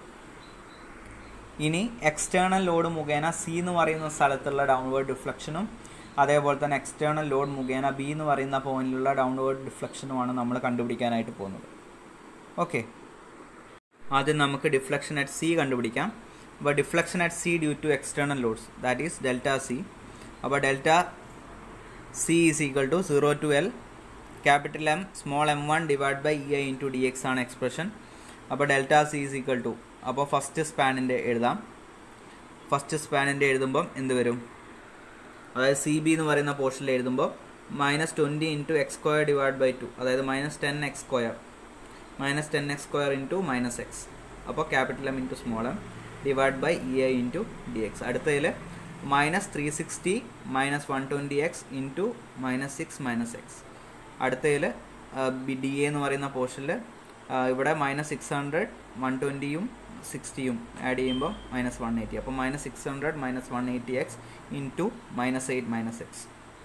ഇനി എക്സ്റ്റേണൽ ലോഡ് മുഖേന സി എന്ന് പറയുന്ന സ്ഥലത്തുള്ള ഡൗൺവേർഡ് ഡിഫ്ലക്ഷനും അതേപോലെ തന്നെ എക്സ്റ്റേണൽ ലോഡ് മുഖേന ബി എന്ന് പറയുന്ന പോയിന്റിലുള്ള ഡൗൺവേർഡ് ഡിഫ്ലക്ഷനുമാണ് നമ്മൾ കണ്ടുപിടിക്കാനായിട്ട് പോകുന്നത് ഓക്കെ ആദ്യം നമുക്ക് ഡിഫ്ലക്ഷൻ അറ്റ് സി കണ്ടുപിടിക്കാം അപ്പോൾ deflection at C due to external loads that is delta C അപ്പോൾ delta C is equal to zero to L capital M small m one divide by E I into D x ആണ് എക്സ്പ്രഷൻ അപ്പോൾ delta C is equal to അപ്പോൾ ഫസ്റ്റ് സ്പാനിൻ്റെ എഴുതാം ഫസ്റ്റ് സ്പാനിൻ്റെ എഴുതുമ്പം എന്ത് വരും അതായത് സി ബി എന്ന് പറയുന്ന പോർഷനിൽ എഴുതുമ്പോൾ minus twenty into X square divide by two അതായത് minus ten x square minus ten x square into minus x അപ്പോൾ capital M into small M divide by E I into D x അടുത്തതിൽ minus three sixty minus one twenty x into minus six minus x അടുത്തതിൽ ബി ഡി എ എന്ന് പറയുന്ന പോർഷനിൽ ഇവിടെ മൈനസ് സിക്സ് ഹൺഡ്രഡ് വൺ ട്വൻറ്റിയും സിക്സ്റ്റിയും ആഡ് ചെയ്യുമ്പോൾ മൈനസ് വൺ എയ്റ്റി അപ്പോൾ minus six hundred minus one eighty x into minus eight minus x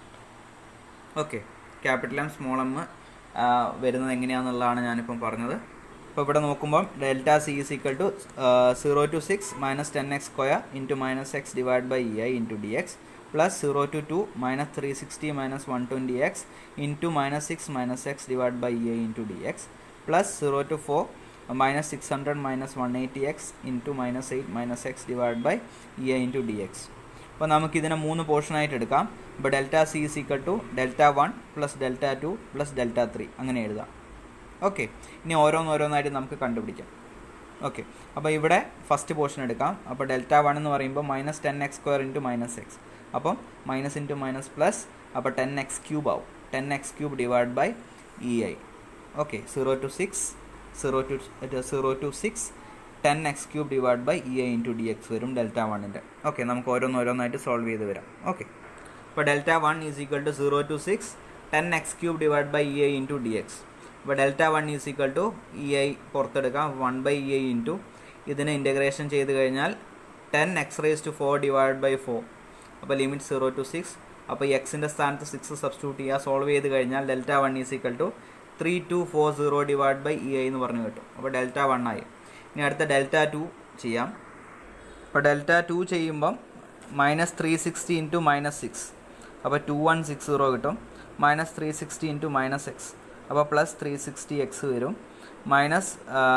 okay capital M small m വരുന്നത് എങ്ങനെയാണെന്നുള്ളതാണ് ഞാനിപ്പം പറഞ്ഞത് അപ്പോൾ ഇവിടെ നോക്കുമ്പോൾ delta C is equal to zero to six minus ten x square into minus x divide by E I into D X plus zero to two minus three sixty minus one twenty x into minus six minus x divide by E I into D X plus zero to four minus six hundred minus one eighty x into minus eight minus x divide by E I into D X അപ്പോൾ നമുക്കിതിനെ മൂന്ന് പോർഷനായിട്ട് എടുക്കാം ഇപ്പോൾ delta C is equal to delta one plus delta two plus delta three അങ്ങനെ എഴുതാം ഓക്കെ ഇനി ഓരോന്നോരോന്നായിട്ട് നമുക്ക് കണ്ടുപിടിക്കാം ഓക്കെ അപ്പോൾ ഇവിടെ ഫസ്റ്റ് പോർഷൻ എടുക്കാം അപ്പോൾ ഡെൽറ്റ വൺ എന്ന് പറയുമ്പോൾ minus ten x square into minus x അപ്പം മൈനസ് ഇൻറ്റു മൈനസ് പ്ലസ് അപ്പോൾ ടെൻ എക്സ് ക്യൂബ് ആവും ten x cube divide by E I okay zero to six zero to zero to six ten x cube divide by E I into D x വരും ഡെൽറ്റ വണ്ണിൻ്റെ ഓക്കെ നമുക്ക് ഓരോന്നോരോന്നായിട്ട് സോൾവ് ചെയ്ത് വരാം ഓക്കെ അപ്പോൾ delta one is equal to zero to six ten x cube divide by E I into D X ഇപ്പോൾ delta one is equal to E I പുറത്തെടുക്കാം one by E I into ഇതിന് ഇൻ്റഗ്രേഷൻ ചെയ്ത് കഴിഞ്ഞാൽ ten x raise to four divide by four അപ്പോൾ ലിമിറ്റ് സീറോ ടു സിക്സ് അപ്പോൾ എക്സിൻ്റെ സ്ഥാനത്ത് സിക്സ് സബ്സ്റ്റിറ്റ്യൂട്ട് ചെയ്യുക സോൾവ് ചെയ്ത് കഴിഞ്ഞാൽ delta one is equal to three two four zero divide by E I എന്ന് പറഞ്ഞു കിട്ടും അപ്പോൾ ഡെൽറ്റ വൺ ആയി ഇനി അടുത്ത ഡെൽറ്റ ടു ചെയ്യാം അപ്പോൾ ഡെൽറ്റ ടു ചെയ്യുമ്പം minus three sixty into minus six അപ്പോൾ ടു വൺ സിക്സ് സീറോ കിട്ടും minus three sixty into minus x അപ്പോൾ പ്ലസ് ത്രീ സിക്സ്റ്റി എക്സ് വരും minus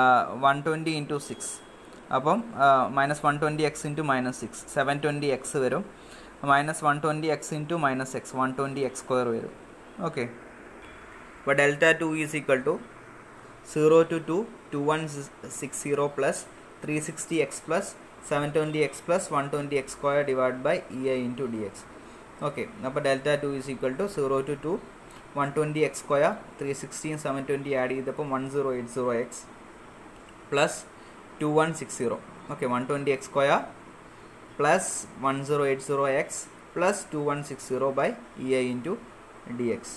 one twenty into six അപ്പം minus one twenty x into minus six seven twenty x വരും minus one twenty x into minus x one twenty x square വരും ഓക്കെ അപ്പോൾ delta two is equal to zero to to two one six zero plus three sixty x plus seven twenty x plus one twenty x square divide by E I into D x okay അപ്പോൾ delta two is equal to zero to two one twenty x square three sixteen seven twenty add ചെയ്തപ്പോൾ one zero eight zero x plus two one six zero okay one twenty x square plus one zero eight zero x plus two one six zero by E I into D x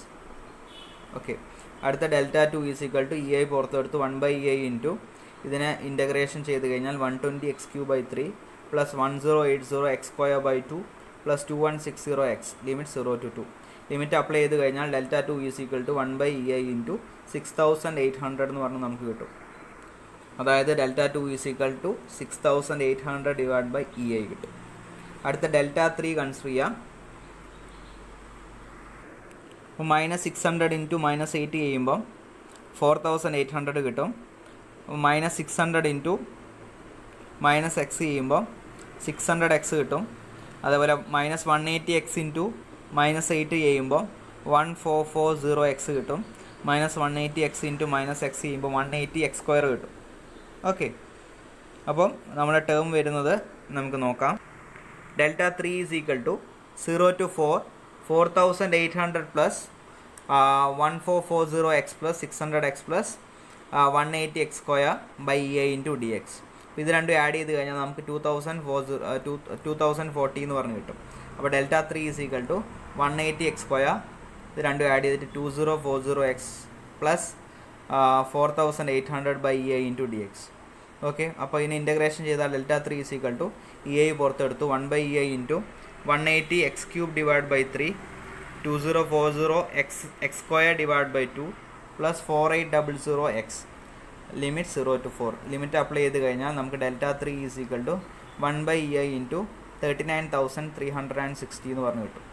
okay അടുത്ത delta two is equal to E I പുറത്തെടുത്ത് one by E I into ഇതിനെ ഇൻ്റഗ്രേഷൻ ചെയ്ത് കഴിഞ്ഞാൽ one twenty x cube by three plus one zero eight zero x square by two plus two one six zero x limit zero to two limit apply ചെയ്ത് കഴിഞ്ഞാൽ delta two is equal to one by E I into six thousand eight hundred എന്ന് പറഞ്ഞ് നമുക്ക് കിട്ടും അതായത് delta two is equal to six thousand eight hundred divide by E I കിട്ടും അടുത്ത ഡെൽറ്റ ത്രീ കൺസിഡർ ചെയ്യാം അപ്പോൾ minus six hundred into minus eight ചെയ്യുമ്പോൾ ഫോർ തൗസൻഡ് എയ്റ്റ് ഹൺഡ്രഡ് കിട്ടും minus six hundred into minus x ചെയ്യുമ്പോൾ സിക്സ് ഹൺഡ്രഡ് എക്സ് കിട്ടും അതേപോലെ minus one eighty x into minus eight ചെയ്യുമ്പോൾ one four four zero x കിട്ടും minus one eighty x into minus x ചെയ്യുമ്പോൾ വൺ എയ്റ്റി എക്സ് സ്ക്വയർ കിട്ടും ഓക്കെ അപ്പം നമ്മുടെ ടേം വരുന്നത് നമുക്ക് നോക്കാം delta three is equal to zero to four four thousand eight hundred plus one four four zero x plus six hundred x plus one eighty x square by E I into D x ഇത് രണ്ടും ആഡ് ചെയ്ത് കഴിഞ്ഞാൽ നമുക്ക് two thousand four zero to two thousand forty എന്ന് പറഞ്ഞ് കിട്ടും അപ്പോൾ delta three is equal to one eighty x square ഇത് രണ്ടും ആഡ് ചെയ്തിട്ട് two zero four zero x plus four thousand eight hundred by E I into D x okay അപ്പോൾ ഇതിന് ഇൻ്റഗ്രേഷൻ ചെയ്താൽ delta three is equal to E I പുറത്തെടുത്തു one by E I into one eighty x cube divide by three two zero four zero x x square divide by two plus four eight double zero x limit zero to four limit apply ചെയ്ത് കഴിഞ്ഞാൽ നമുക്ക് delta three is equal to one by E I into thirty nine thousand three hundred and sixty എന്ന് പറഞ്ഞു കിട്ടും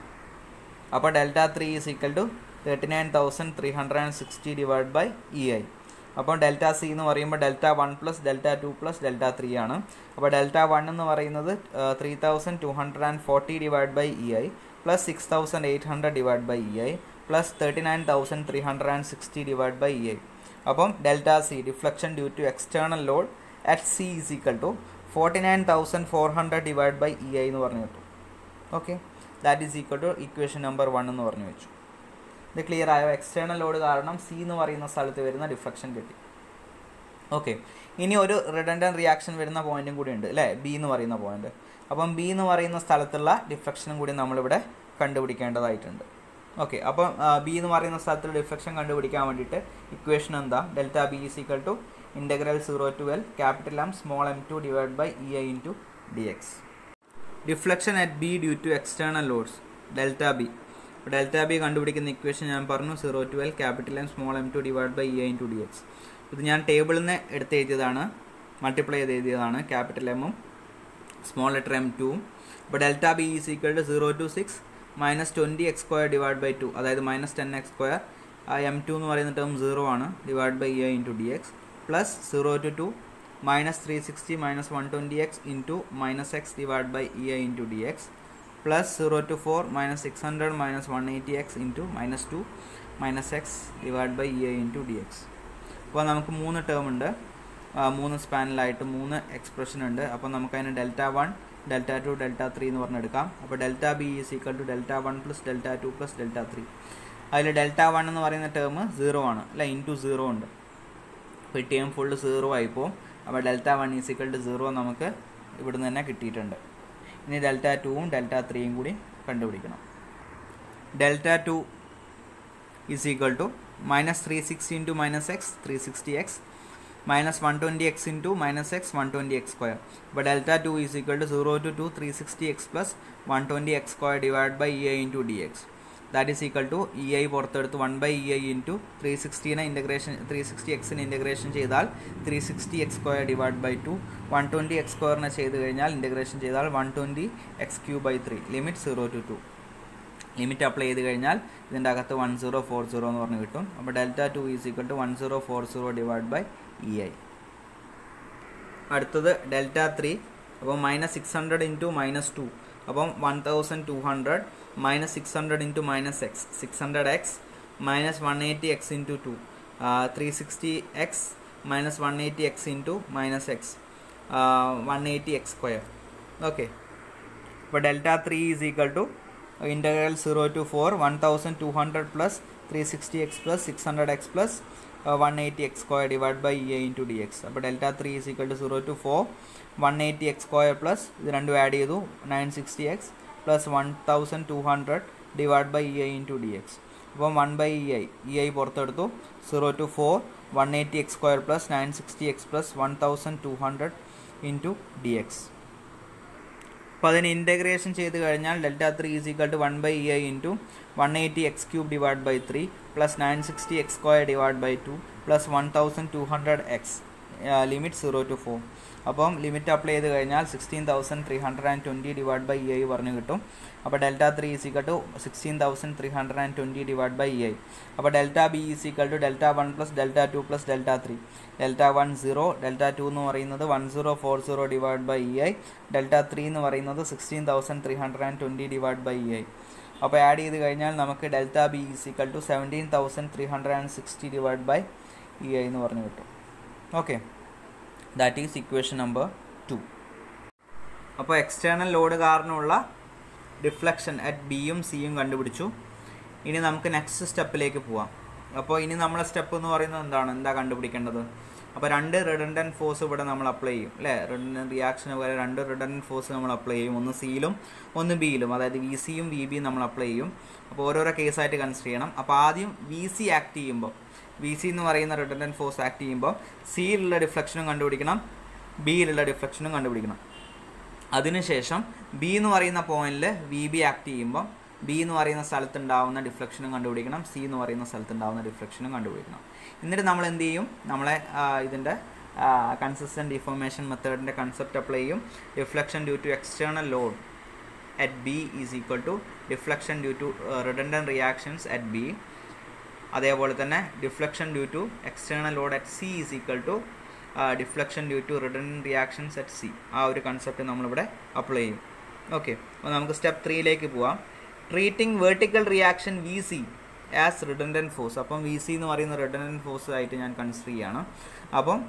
അപ്പോൾ delta three is equal to thirty nine thousand three hundred and sixty divide by E I അപ്പോൾ ഡെൽറ്റ സി എന്ന് പറയുമ്പോൾ delta one plus delta two plus delta three ആണ് അപ്പോൾ ഡെൽറ്റ വൺ എന്ന് പറയുന്നത് three thousand two hundred and forty divide by E I plus six thousand eight hundred divide by E I plus thirty nine thousand three hundred and sixty divide by E I അപ്പം delta C deflection due to external load at C is equal to forty nine thousand four hundred divide by E I എന്ന് പറഞ്ഞു കിട്ടും okay that is equal to equation number one എന്ന് പറഞ്ഞു വെച്ചു ഇത് ക്ലിയർ ആയോ എക്സ്റ്റേണൽ ലോഡ് കാരണം സി എന്ന് പറയുന്ന സ്ഥലത്ത് വരുന്ന ഡിഫ്ലക്ഷൻ കിട്ടി ഓക്കെ ഇനി ഒരു റിഡൻഡൻ റിയാക്ഷൻ വരുന്ന പോയിന്റും കൂടി ഉണ്ട് അല്ലേ ബി എന്ന് പറയുന്ന പോയിന്റ് അപ്പം ബി എന്ന് പറയുന്ന സ്ഥലത്തുള്ള ഡിഫ്ലക്ഷനും കൂടി നമ്മളിവിടെ കണ്ടുപിടിക്കേണ്ടതായിട്ടുണ്ട് ഓക്കെ അപ്പം ബി എന്ന് പറയുന്ന സ്ഥലത്തിൽ ഡിഫ്ലക്ഷൻ കണ്ടുപിടിക്കാൻ വേണ്ടിയിട്ട് ഇക്വേഷൻ എന്താ delta B is equal to integral zero to L capital M small m two divide by E I into D x deflection at B due to external loads delta B delta B കണ്ടുപിടിക്കുന്ന ഇക്വേഷൻ ഞാൻ പറഞ്ഞു zero to L capital M small m two divide by E I into D x ഇത് ഞാൻ ടേബിളിൽ നിന്ന് എടുത്ത് എഴുതിയതാണ് മൾട്ടിപ്ലൈ ചെയ്ത് എഴുതിയതാണ് ക്യാപിറ്റൽ എമ്മും സ്മോൾ ലെറ്റർ എം ടുവും അപ്പോൾ delta B is equal to zero to six minus twenty x square divide by two അതായത് മൈനസ് ടെൻ എക്സ് സ്ക്വയർ ആ എം ടു എന്ന് പറയുന്ന ടേം സീറോ ആണ് divide by E I into D X plus zero to two minus three sixty minus one twenty x into minus x divide by E I into D X plus zero to four minus six hundred minus one eighty x into minus two minus x divide by E I into D X അപ്പോൾ നമുക്ക് മൂന്ന് ടേം ഉണ്ട് മൂന്ന് സ്പാനിലായിട്ട് മൂന്ന് എക്സ്പ്രഷൻ ഉണ്ട് അപ്പോൾ നമുക്കതിന് delta one delta two delta three എന്ന് പറഞ്ഞെടുക്കാം അപ്പോൾ delta B is equal to delta one plus delta two plus delta three അതിൽ ഡെൽറ്റ വൺ എന്ന് പറയുന്ന ടേം സീറോ ആണ് അല്ല ഇൻറ്റു സീറോ ഉണ്ട് അപ്പോൾ ഈ ടേം ഫുള്ള് സീറോ ആയിപ്പോൾ അപ്പോൾ delta one is equal to zero നമുക്ക് ഇവിടുന്ന് തന്നെ കിട്ടിയിട്ടുണ്ട് ഇനി ഡെൽറ്റ ടുവും ഡെൽറ്റ ത്രീയും കൂടി കണ്ടുപിടിക്കണം delta two is equal to minus three sixty into minus x three sixty x minus one twenty x into minus x one twenty x square ഇപ്പോൾ delta two is equal to zero to two three sixty x plus one twenty x square divide by E I into D x that is equal to E I പുറത്തെടുത്ത് one by E I into three സിക്സ്റ്റീനെ ഇൻ്റഗ്രേഷൻ ത്രീ സിക്സ്റ്റി എക്സിന് ഇൻ്റഗ്രേഷൻ ചെയ്താൽ three sixty x square divide by two one twenty x സ്ക്വയറിനെ ചെയ്ത് കഴിഞ്ഞാൽ ഇൻ്റഗ്രേഷൻ ചെയ്താൽ one twenty x cube by three limit zero to two limit apply ചെയ്ത് കഴിഞ്ഞാൽ ഇതിൻ്റെ അകത്ത് വൺ സീറോ ഫോർ സീറോ എന്ന് പറഞ്ഞ് കിട്ടും അപ്പോൾ delta two is equal to one zero four zero divide by E I അടുത്തത് ഡെൽറ്റ ത്രീ അപ്പോൾ minus six hundred into minus two അപ്പം one thousand two hundred minus six hundred into minus x six hundred x minus one eighty x into two three sixty x minus one eighty x into minus x one eighty x square okay അപ്പോൾ delta three is equal to integral zero to four one thousand two hundred plus three sixty x plus six hundred x plus one eighty x square divide by E I into D X അപ്പോൾ delta three is equal to zero to four one eighty x square plus ഇത് രണ്ടും ആഡ് ചെയ്തു nine sixty x plus one thousand two hundred divide by E I into D x അപ്പം one by E I E I പുറത്തെടുത്തു zero to four one eighty x square plus nine sixty x plus one thousand two hundred into D X അപ്പോൾ അതിന് ഇൻറ്റഗ്രേഷൻ ചെയ്ത് കഴിഞ്ഞാൽ delta three is equal to one by E I into one eighty x cube divide by three plus nine sixty x square divide by two plus one thousand two hundred x limit zero to four അപ്പം ലിമിറ്റ് അപ്ലൈ ചെയ്ത് കഴിഞ്ഞാൽ sixteen thousand three hundred and twenty divide by E I പറഞ്ഞു കിട്ടും അപ്പോൾ delta three is equal to sixteen thousand three hundred and twenty divide by E I അപ്പോൾ delta B is equal to delta one plus delta two plus delta three delta one zero delta two എന്ന് പറയുന്നത് one zero four zero divide by E I delta three എന്ന് പറയുന്നത് sixteen thousand three hundred and twenty divide by E I അപ്പോൾ ആഡ് ചെയ്ത് കഴിഞ്ഞാൽ നമുക്ക് delta B is equal to seventeen thousand three hundred and sixty divide by E I എന്ന് പറഞ്ഞു കിട്ടും okay that is equation number two അപ്പോൾ എക്സ്റ്റേണൽ ലോഡ് കാരണമുള്ള ഡിഫ്ലക്ഷൻ അറ്റ് ബിയും സിയും കണ്ടുപിടിച്ചു ഇനി നമുക്ക് നെക്സ്റ്റ് സ്റ്റെപ്പിലേക്ക് പോവാം അപ്പോൾ ഇനി നമ്മളെ സ്റ്റെപ്പ് എന്ന് പറയുന്നത് എന്താണ് എന്താ കണ്ടുപിടിക്കേണ്ടത് അപ്പോൾ രണ്ട് റിഡൻഡൻറ്റ് ഫോഴ്സ് ഇവിടെ നമ്മൾ അപ്ലൈ ചെയ്യും അല്ലേ റിഡൻഡൻറ്റ് റിയാക്ഷന് പോലെ രണ്ട് റിഡൻഡൻറ്റ് ഫോഴ്സ് നമ്മൾ അപ്ലൈ ചെയ്യും ഒന്ന് സിയിലും ഒന്ന് ബിയിലും അതായത് വി സിയും വി ബിയും നമ്മൾ അപ്ലൈ ചെയ്യും അപ്പോൾ ഓരോരോ കേസായിട്ട് കൺസിഡർ ചെയ്യണം അപ്പോൾ ആദ്യം വി സി ആക്ട് ചെയ്യുമ്പോൾ വി സി എന്ന് പറയുന്ന റിഡൻഡൻറ്റ് ഫോഴ്സ് ആക്ട് ചെയ്യുമ്പോൾ സിയിലുള്ള ഡിഫ്ലക്ഷനും കണ്ടുപിടിക്കണം ബിയിലുള്ള ഡിഫ്ലക്ഷനും കണ്ടുപിടിക്കണം അതിനുശേഷം ബി എന്ന് പറയുന്ന പോയിന്റിൽ വി ബി ആക്ട് ചെയ്യുമ്പോൾ ബി എന്ന് പറയുന്ന സ്ഥലത്ത് ഉണ്ടാവുന്ന ഡിഫ്ലക്ഷനും കണ്ടുപിടിക്കണം സി എന്ന് പറയുന്ന സ്ഥലത്ത് ഉണ്ടാവുന്ന ഡിഫ്ലക്ഷനും കണ്ടുപിടിക്കണം എന്നിട്ട് നമ്മൾ എന്ത് ചെയ്യും നമ്മളെ ഇതിൻ്റെ കൺസിസ്റ്റൻറ്റ് ഡിഫോർമേഷൻ മെത്തേഡിൻ്റെ കൺസെപ്റ്റ് അപ്ലൈ ചെയ്യും deflection due to external load at B is equal to deflection due to redundant reactions at B അതേപോലെ തന്നെ deflection due to external load at C is equal to deflection due to redundant reactions at C ആ ഒരു കൺസെപ്റ്റ് നമ്മളിവിടെ അപ്ലൈ ചെയ്യും ഓക്കെ അപ്പോൾ നമുക്ക് സ്റ്റെപ്പ് ത്രീയിലേക്ക് പോവാം treating vertical reaction V C as redundant force അപ്പം വി സി എന്ന് പറയുന്ന റിഡൻഡൻറ്റ് ഫോഴ്സ് ആയിട്ട് ഞാൻ കൺസിഡർ ചെയ്യാണ് അപ്പം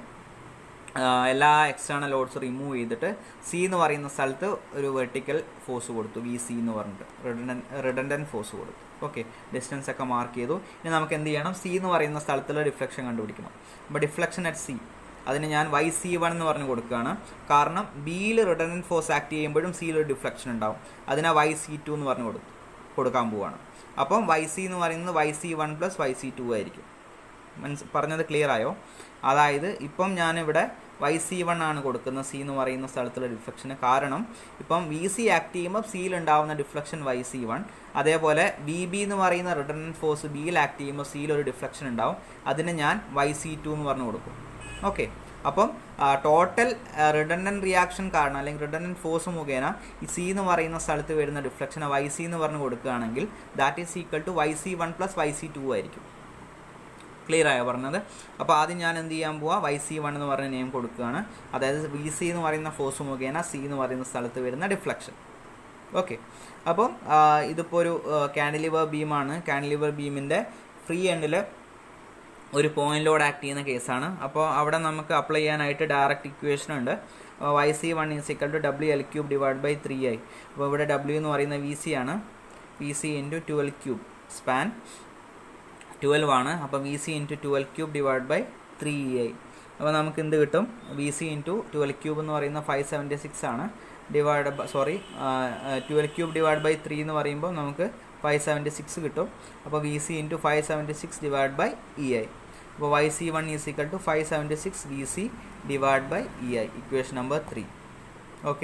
എല്ലാ എക്സ്റ്റേണൽ ലോഡ്സ് റിമൂവ് ചെയ്തിട്ട് സി എന്ന് പറയുന്ന സ്ഥലത്ത് ഒരു വെർട്ടിക്കൽ ഫോഴ്സ് കൊടുത്തു വി സി എന്ന് പറഞ്ഞിട്ട് റിഡൻഡൻ റിഡൻഡൻറ്റ് ഫോഴ്സ് കൊടുത്തു ഓക്കെ ഡിസ്റ്റൻസ് ഒക്കെ മാർക്ക് ചെയ്തു ഇനി നമുക്ക് എന്ത് ചെയ്യണം സി എന്ന് പറയുന്ന സ്ഥലത്തുള്ള ഡിഫ്ലക്ഷൻ കണ്ടുപിടിക്കണം അപ്പോൾ ഡിഫ്ലക്ഷൻ അറ്റ് സി അതിന് ഞാൻ വൈ സി വൺ എന്ന് പറഞ്ഞ് കൊടുക്കുകയാണ് കാരണം ബിയിൽ റിട്ടേൺ ഫോഴ്സ് ആക്ട് ചെയ്യുമ്പോഴും സിയിൽ ഒരു ഡിഫ്ലക്ഷൻ ഉണ്ടാവും അതിനെ വൈ സി ടു എന്ന് പറഞ്ഞു കൊടുത്തു കൊടുക്കാൻ പോവുകയാണ് അപ്പം വൈ സി എന്ന് പറയുന്നത് Y C one plus Y C two ആയിരിക്കും മനസ് പറഞ്ഞത് ക്ലിയർ ആയോ അതായത് ഇപ്പം ഞാനിവിടെ വൈ സി വൺ ആണ് കൊടുക്കുന്നത് സി എന്ന് പറയുന്ന സ്ഥലത്തുള്ള ഡിഫ്ലക്ഷന് കാരണം ഇപ്പം വി സി ആക്ട് ചെയ്യുമ്പോൾ സിയിൽ ഉണ്ടാവുന്ന ഡിഫ്ലക്ഷൻ വൈ സി വൺ അതേപോലെ വി ബി എന്ന് പറയുന്ന റിട്ടർണൻ ഫോഴ്സ് ബിയിൽ ആക്ട് ചെയ്യുമ്പോൾ സിയിൽ ഒരു ഡിഫ്ലക്ഷൻ ഉണ്ടാവും അതിന് ഞാൻ വൈ സി ടു എന്ന് പറഞ്ഞു കൊടുക്കും ഓക്കെ അപ്പം ടോട്ടൽ റിഡണ്ടൻ റിയാക്ഷൻ കാരണം അല്ലെങ്കിൽ റിഡണ്ടൻ ഫോഴ്സ് മുഖേന ഈ സി എന്ന് പറയുന്ന സ്ഥലത്ത് വരുന്ന ഡിഫ്ലക്ഷൻ വൈ സി എന്ന് പറഞ്ഞ് കൊടുക്കുകയാണെങ്കിൽ that is equal to Y C one plus Y C two ആയിരിക്കും ക്ലിയർ ആയോ പറഞ്ഞത് അപ്പോൾ ആദ്യം ഞാൻ എന്ത് ചെയ്യാൻ പോവാ വൈ സി വൺ എന്ന് പറഞ്ഞ നെയിം കൊടുക്കുകയാണ് അതായത് വി സി എന്ന് പറയുന്ന ഫോഴ്സ് മുഖേന സി എന്ന് പറയുന്ന സ്ഥലത്ത് വരുന്ന ഡിഫ്ലക്ഷൻ ഓക്കെ അപ്പം ഇതിപ്പോൾ ഒരു കാൻഡിലിവർ ബീമാണ് കാൻഡിലിവർ ബീമിൻ്റെ ഫ്രീ എൻഡിൽ ഒരു പോയിന്റ് ലോഡ് ആക്ട് ചെയ്യുന്ന കേസാണ് അപ്പോൾ അവിടെ നമുക്ക് അപ്ലൈ ചെയ്യാനായിട്ട് ഡയറക്റ്റ് ഇക്വേഷൻ ഉണ്ട് Y C one is equal to W L cube divide by three I അപ്പോൾ ഇവിടെ ഡബ്ല്യു എന്ന് പറയുന്ന വി സി ആണ് V C into twelve cube span twelve ആണ് അപ്പോൾ V C into twelve cube divide by three I അപ്പോൾ നമുക്ക് എന്ത് കിട്ടും V C into twelve cube എന്ന് പറയുന്ന ഫൈവ് സെവൻറ്റി സിക്സ് ആണ് divide sorry twelve cube divide by three എന്ന് പറയുമ്പോൾ നമുക്ക് ഫൈവ് സെവൻറ്റി സിക്സ് കിട്ടും അപ്പോൾ V C into five seventy six divide by E I അപ്പോൾ Y C one is equal to five seventy six V C divide by E I equation number three okay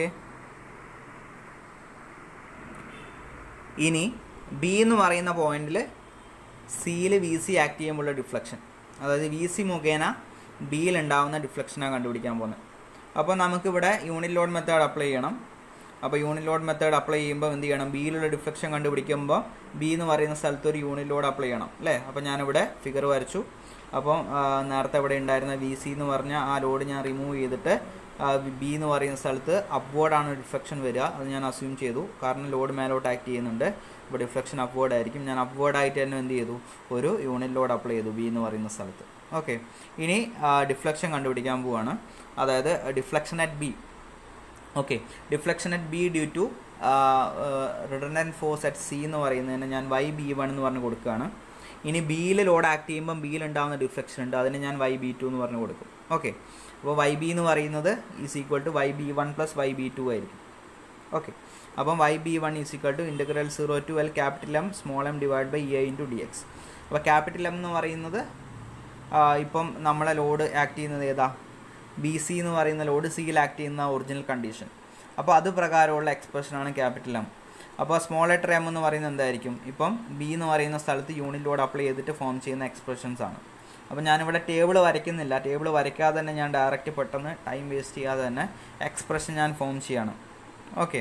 ഇനി ബി എന്ന് പറയുന്ന പോയിന്റിൽ സിയിൽ വി സി ആക്ട് ചെയ്യുമ്പോഴുള്ള ഡിഫ്ലക്ഷൻ അതായത് വി സി മുഖേന ബിയിൽ ഉണ്ടാകുന്ന ഡിഫ്ലക്ഷനാണ് കണ്ടുപിടിക്കാൻ പോകുന്നത് അപ്പോൾ നമുക്കിവിടെ യൂണിറ്റ് ലോഡ് മെത്തേഡ് അപ്ലൈ ചെയ്യണം അപ്പോൾ യൂണിറ്റ് ലോഡ് മെത്തേഡ് അപ്ലൈ ചെയ്യുമ്പോൾ എന്ത് ചെയ്യണം ബിയിലുള്ള ഡിഫ്ലക്ഷൻ കണ്ടുപിടിക്കുമ്പോൾ ബി എന്ന് പറയുന്ന സ്ഥലത്ത് ഒരു യൂണിറ്റ് ലോഡ് അപ്ലൈ ചെയ്യണം അല്ലേ അപ്പോൾ ഞാനിവിടെ ഫിഗർ വരച്ചു അപ്പോൾ നേരത്തെ ഇവിടെ ഉണ്ടായിരുന്ന വി സി എന്ന് പറഞ്ഞ ആ ലോഡ് ഞാൻ റിമൂവ് ചെയ്തിട്ട് ബി എന്ന് പറയുന്ന സ്ഥലത്ത് അപ്വേർഡാണ് ഡിഫ്ലക്ഷൻ വരിക അത് ഞാൻ അസ്യൂം ചെയ്തു കാരണം ലോഡ് മേലോട്ട് ആക്ട് ചെയ്യുന്നുണ്ട് ഇപ്പോൾ ഡിഫ്ലക്ഷൻ അപ്വേർഡ് ആയിരിക്കും ഞാൻ അപ്വേർഡ് ആയിട്ട് തന്നെ എന്ത് ചെയ്തു ഒരു യൂണിറ്റ് ലോഡ് അപ്ലൈ ചെയ്തു ബി എന്ന് പറയുന്ന സ്ഥലത്ത് ഓക്കെ ഇനി ഡിഫ്ലക്ഷൻ കണ്ടുപിടിക്കാൻ പോവാണ് അതായത് deflection at B okay deflection at B due to redundant force at C എന്ന് പറയുന്നതിന് ഞാൻ വൈ ബി വൺ എന്ന് പറഞ്ഞ് കൊടുക്കുകയാണ് ഇനി ബിയിൽ ലോഡ് ആക്ട് ചെയ്യുമ്പം ബിയിൽ ഉണ്ടാകുന്ന ഡിഫ്ലക്ഷൻ ഉണ്ട് അതിന് ഞാൻ വൈ ബി ടു എന്ന് പറഞ്ഞ് കൊടുക്കും ഓക്കെ അപ്പോൾ വൈ ബി എന്ന് പറയുന്നത് is equal to Y B one plus Y B two ആയിരിക്കും ഓക്കെ അപ്പം Y B one is equal to integral zero to L capital M small M divide by E I into D X അപ്പോൾ ക്യാപിറ്റൽ എം എന്ന് പറയുന്നത് ഇപ്പം നമ്മളെ ലോഡ് ആക്ട് ചെയ്യുന്നത് ഏതാ ബി സി എന്ന് പറയുന്ന ലോഡ് സിയിൽ ആക്ട് ചെയ്യുന്ന ഒറിജിനൽ കണ്ടീഷൻ അപ്പോൾ അത് പ്രകാരമുള്ള എക്സ്പ്രഷനാണ് ക്യാപിറ്റൽ എം അപ്പോൾ സ്മോൾ ലെറ്റർ എം എന്ന് പറയുന്നത് എന്തായിരിക്കും ഇപ്പം ബി എന്ന് പറയുന്ന സ്ഥലത്ത് യൂണിറ്റ് ലോഡ് അപ്ലൈ ചെയ്തിട്ട് ഫോം ചെയ്യുന്ന എക്സ്പ്രഷൻസ് ആണ് അപ്പോൾ ഞാനിവിടെ ടേബിൾ വരയ്ക്കുന്നില്ല ടേബിൾ വരയ്ക്കാതെ തന്നെ ഞാൻ ഡയറക്റ്റ് പെട്ടെന്ന് ടൈം വേസ്റ്റ് ചെയ്യാതെ തന്നെ എക്സ്പ്രഷൻ ഞാൻ ഫോം ചെയ്യാണ് ഓക്കെ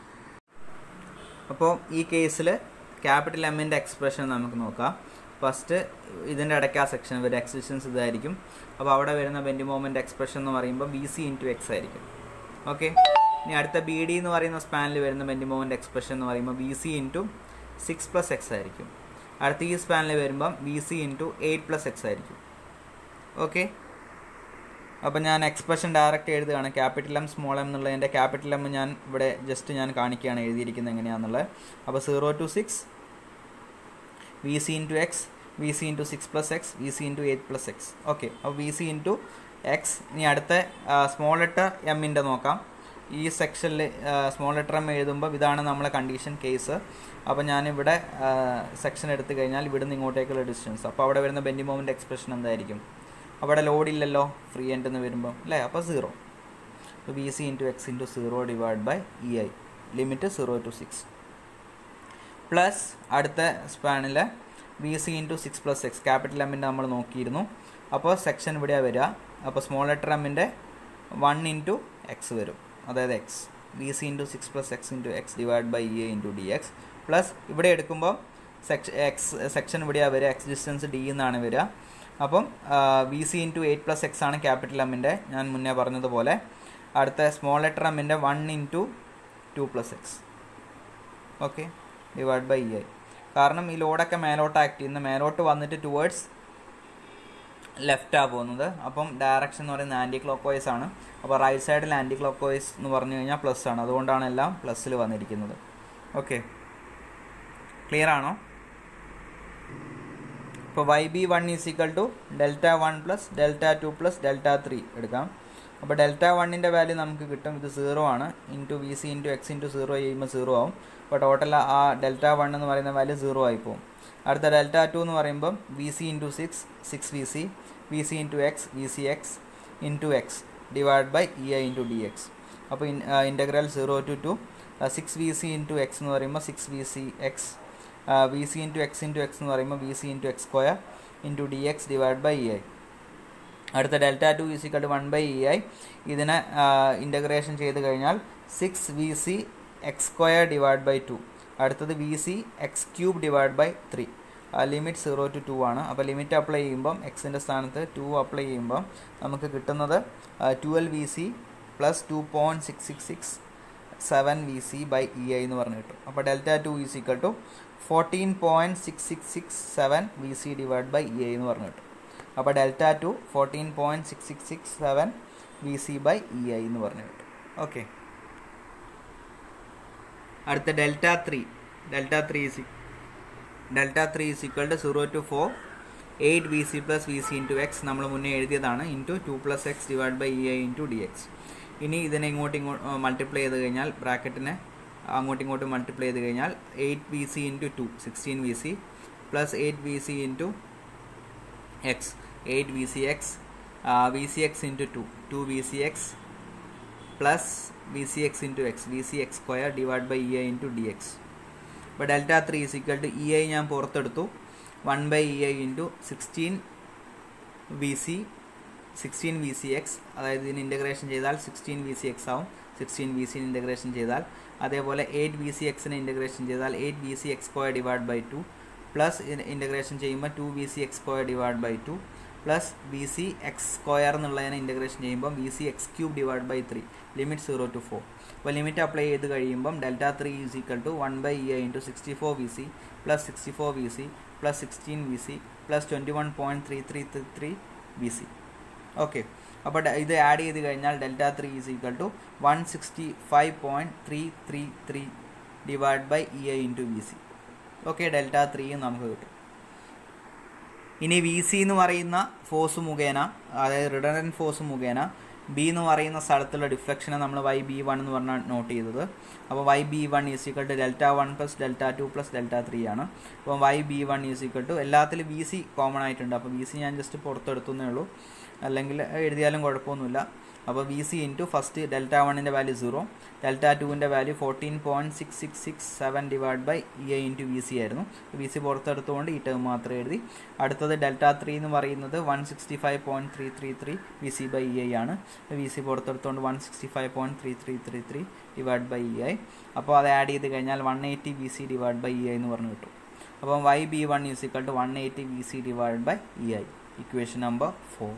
അപ്പോൾ ഈ കേസിൽ ക്യാപിറ്റൽ എമ്മിൻ്റെ എക്സ്പ്രഷൻ നമുക്ക് നോക്കാം ഫസ്റ്റ് ഇതിൻ്റെ ഇടയ്ക്ക് ആ സെക്ഷൻ വരും എക്സിസ്റ്റൻസ് ഇതായിരിക്കും അപ്പോൾ അവിടെ വരുന്ന ബെൻഡി മോമെൻ്റ് എക്സ്പ്രഷൻ എന്ന് പറയുമ്പോൾ ബി സി ഇൻറ്റു എക്സ് ആയിരിക്കും ഓക്കെ ഇനി അടുത്ത ബി ഡി എന്ന് പറയുന്ന സ്പാനിൽ വരുന്ന ബെൻഡി മോമെൻ്റ് എക്സ്പ്രഷൻ എന്ന് പറയുമ്പോൾ B C into six plus X ആയിരിക്കും അടുത്ത ഈ സ്പാനിൽ വരുമ്പം B C into eight plus X ആയിരിക്കും ഓക്കെ അപ്പോൾ ഞാൻ എക്സ്പ്രഷൻ ഡയറക്റ്റ് എഴുതുകയാണ് ക്യാപിറ്റൽ എം സ്മോൾ എം എന്നുള്ളതിൻ്റെ ക്യാപിറ്റൽ എം ഞാൻ ഇവിടെ ജസ്റ്റ് ഞാൻ കാണിക്കുകയാണ് എഴുതിയിരിക്കുന്നത് എങ്ങനെയാണെന്നുള്ളത് അപ്പോൾ zero to six V C into X V C into six plus X V C into eight plus X okay അപ്പോൾ വി സി ഇൻറ്റു എക്സ് ഇനി അടുത്ത സ്മോൾ ലെറ്റർ എമ്മിൻ്റെ നോക്കാം ഈ സെക്ഷനിൽ സ്മോൾ ലെറ്റർ എം എഴുതുമ്പോൾ ഇതാണ് നമ്മളെ കണ്ടീഷൻ കേസ് അപ്പോൾ ഞാനിവിടെ സെക്ഷൻ എടുത്തു കഴിഞ്ഞാൽ ഇവിടുന്ന് ഇങ്ങോട്ടേക്കുള്ള ഡിസ്റ്റൻസ് അപ്പോൾ അവിടെ വരുന്ന ബെൻഡി മോമെൻ്റ് എക്സ്പ്രഷൻ എന്തായിരിക്കും അവിടെ ലോഡ് ഇല്ലല്ലോ ഫ്രീ എൻഡ് എന്ന് വരുമ്പോൾ അല്ലേ അപ്പോൾ സീറോ അപ്പോൾ V C into X into zero divide by E I limit zero to six plus അടുത്ത സ്പാനിൽ V C into six plus X capital എമ്മിൻ്റെ നമ്മൾ നോക്കിയിരുന്നു അപ്പോൾ സെക്ഷൻ ഇവിടെയാണ് വരിക അപ്പോൾ സ്മോൾ ലെറ്റർ എമ്മിൻ്റെ വൺ ഇൻറ്റു എക്സ് വരും അതായത് X V C into six plus X into X divide by E A into D X plus ഇവിടെ എടുക്കുമ്പോൾ സെക്ഷൻ എക്സ് സെക്ഷൻ ഇവിടെയാണ് വരിക എക്സ് ഡിസ്റ്റൻസ് ഡി എന്നാണ് വരിക അപ്പം V C into eight plus X ആണ് ക്യാപിറ്റൽ എമ്മിൻ്റെ ഞാൻ മുന്നേ പറഞ്ഞതുപോലെ അടുത്ത സ്മോൾ ലെറ്റർ എമ്മിൻ്റെ one into two plus X okay divide by E I കാരണം ഈ ലോഡൊക്കെ മേലോട്ട് ആക്ട് ചെയ്യുന്ന മേലോട്ട് വന്നിട്ട് ടുവേർഡ്സ് ലെഫ്റ്റാണ് പോകുന്നത് അപ്പം ഡയറക്ഷൻ എന്ന് പറയുന്നത് ആൻറ്റി ക്ലോക്ക് വൈസ് ആണ് അപ്പോൾ റൈറ്റ് സൈഡിൽ ആൻറ്റി ക്ലോക്ക് വൈസ് എന്ന് പറഞ്ഞു കഴിഞ്ഞാൽ പ്ലസ് ആണ് അതുകൊണ്ടാണ് എല്ലാം പ്ലസ്സിൽ വന്നിരിക്കുന്നത് ഓക്കെ ക്ലിയർ ആണോ ഇപ്പോൾ Y B one is equal to delta one plus delta two plus delta three എടുക്കാം അപ്പോൾ ഡെൽറ്റ വണ്ണിൻ്റെ വാല്യൂ നമുക്ക് കിട്ടും ഇത് സീറോ ആണ് into V C into X into zero ചെയ്യുമ്പോൾ സീറോ ആവും അപ്പോൾ ടോട്ടൽ ആ ഡെൽറ്റ വൺ എന്ന് പറയുന്ന വാല്യൂ സീറോ ആയി പോകും അടുത്ത ഡെൽറ്റ ടു എന്ന് പറയുമ്പം V C into six six V C V C into X V C X into X divide by E I into D X അപ്പോൾ integral zero to two six V C into X എന്ന് പറയുമ്പോൾ six V C X V C into X into X എന്ന് പറയുമ്പോൾ V C into X square into D X divide by E I അടുത്ത delta two is equal to one by E I ഇതിനെ ഇൻ്റഗ്രേഷൻ ചെയ്ത് കഴിഞ്ഞാൽ six V C X square divide by two അടുത്തത് V C X cube divide by three limit zero to two ആണ് അപ്പോൾ ലിമിറ്റ് അപ്ലൈ ചെയ്യുമ്പം എക്സിൻ്റെ സ്ഥാനത്ത് ടു അപ്ലൈ ചെയ്യുമ്പം നമുക്ക് കിട്ടുന്നത് twelve V C plus two point six six six seven V C by E I എന്ന് പറഞ്ഞു കിട്ടും അപ്പോൾ delta two is equal to fourteen point six six six seven V C divide by E I എന്ന് പറഞ്ഞു കിട്ടും അപ്പോൾ delta two fourteen point six six six seven V C by E I എന്ന് പറഞ്ഞു കിട്ടും ഓക്കെ അടുത്ത delta three delta three is delta three is equal to zero to four eight V C plus V C into X നമ്മൾ മുന്നേ എഴുതിയതാണ് into two plus X divide by E I into D X ഇനി ഇതിനെ ഇങ്ങോട്ടും ഇങ്ങോട്ട് മൾട്ടിപ്ലൈ ചെയ്ത് കഴിഞ്ഞാൽ ബ്രാക്കറ്റിനെ അങ്ങോട്ടും ഇങ്ങോട്ടും മൾട്ടിപ്ലൈ ചെയ്ത് കഴിഞ്ഞാൽ eight V C into two sixteen V C plus eight V C into X eight V C X V C X into two two V C X plus V C X into X V C X square divide by E I into D X ഇപ്പോൾ delta three is equal to E I ഞാൻ പുറത്തെടുത്തു one by E I into sixteen V C sixteen V C X അതായത് ഇതിന് ഇൻ്റഗ്രേഷൻ ചെയ്താൽ സിക്സ്റ്റീൻ വി സി എക്സ് ആവും സിക്സ്റ്റീൻ വി സിന് ഇൻ്റഗ്രേഷൻ ചെയ്താൽ അതേപോലെ എയ്റ്റ് വി സി എക്സിന് ഇൻ്റഗ്രേഷൻ ചെയ്താൽ eight V C X square divide by two plus integration ചെയ്യുമ്പോൾ two V C X square divide by two plus V C X square എന്നുള്ളതിനെ ഇൻ്റഗ്രേഷൻ ചെയ്യുമ്പോൾ V C X cube divide by three limit zero to four അപ്പോൾ ലിമിറ്റ് അപ്ലൈ ചെയ്ത് കഴിയുമ്പം delta three is equal to one by E I into sixty four V C plus sixty four V C plus sixteen V C plus twenty one point three three three three V C okay അപ്പോൾ ഇത് ആഡ് ചെയ്ത് കഴിഞ്ഞാൽ delta three is equal to one sixty five point three three three divide by E I into V C okay delta ത്രീയും നമുക്ക് കിട്ടും ഇനി വി സി എന്ന് പറയുന്ന ഫോഴ്സ് മുഖേന അതായത് റിഡൻഡൻ ഫോഴ്സ് മുഖേന ബി എന്ന് പറയുന്ന സ്ഥലത്തുള്ള ഡിഫ്ലക്ഷനെ നമ്മൾ വൈ ബി വൺ എന്ന് പറഞ്ഞാൽ നോട്ട് ചെയ്തത് അപ്പോൾ Y B one is equal to delta one plus delta two plus delta three ആണ് അപ്പോൾ Y B one is equal to എല്ലാത്തിലും വി സി കോമൺ ആയിട്ടുണ്ട് അപ്പോൾ വി സി ഞാൻ ജസ്റ്റ് പുറത്തെടുത്തുന്നേ ഉള്ളൂ അല്ലെങ്കിൽ എഴുതിയാലും കുഴപ്പമൊന്നുമില്ല അപ്പോൾ V C into first delta വണ്ണിൻ്റെ വാല്യൂ സീറോ ഡെൽറ്റ ടുവിൻ്റെ value fourteen point six six six seven divide by E I into V C ആയിരുന്നു വി സി പുറത്തെടുത്തുകൊണ്ട് ഈ ടേം മാത്രം എഴുതി അടുത്തത് ഡെൽറ്റ ത്രീ എന്ന് പറയുന്നത് one sixty five point three three three V C by E I ആണ് വി സി പുറത്തെടുത്തുകൊണ്ട് one sixty five point three three three three divide by E I അപ്പോൾ അത് ആഡ് ചെയ്ത് കഴിഞ്ഞാൽ one eighty V C divide by E I എന്ന് പറഞ്ഞു കിട്ടും അപ്പം Y B one is equal to one eighty V C divide by E I equation number four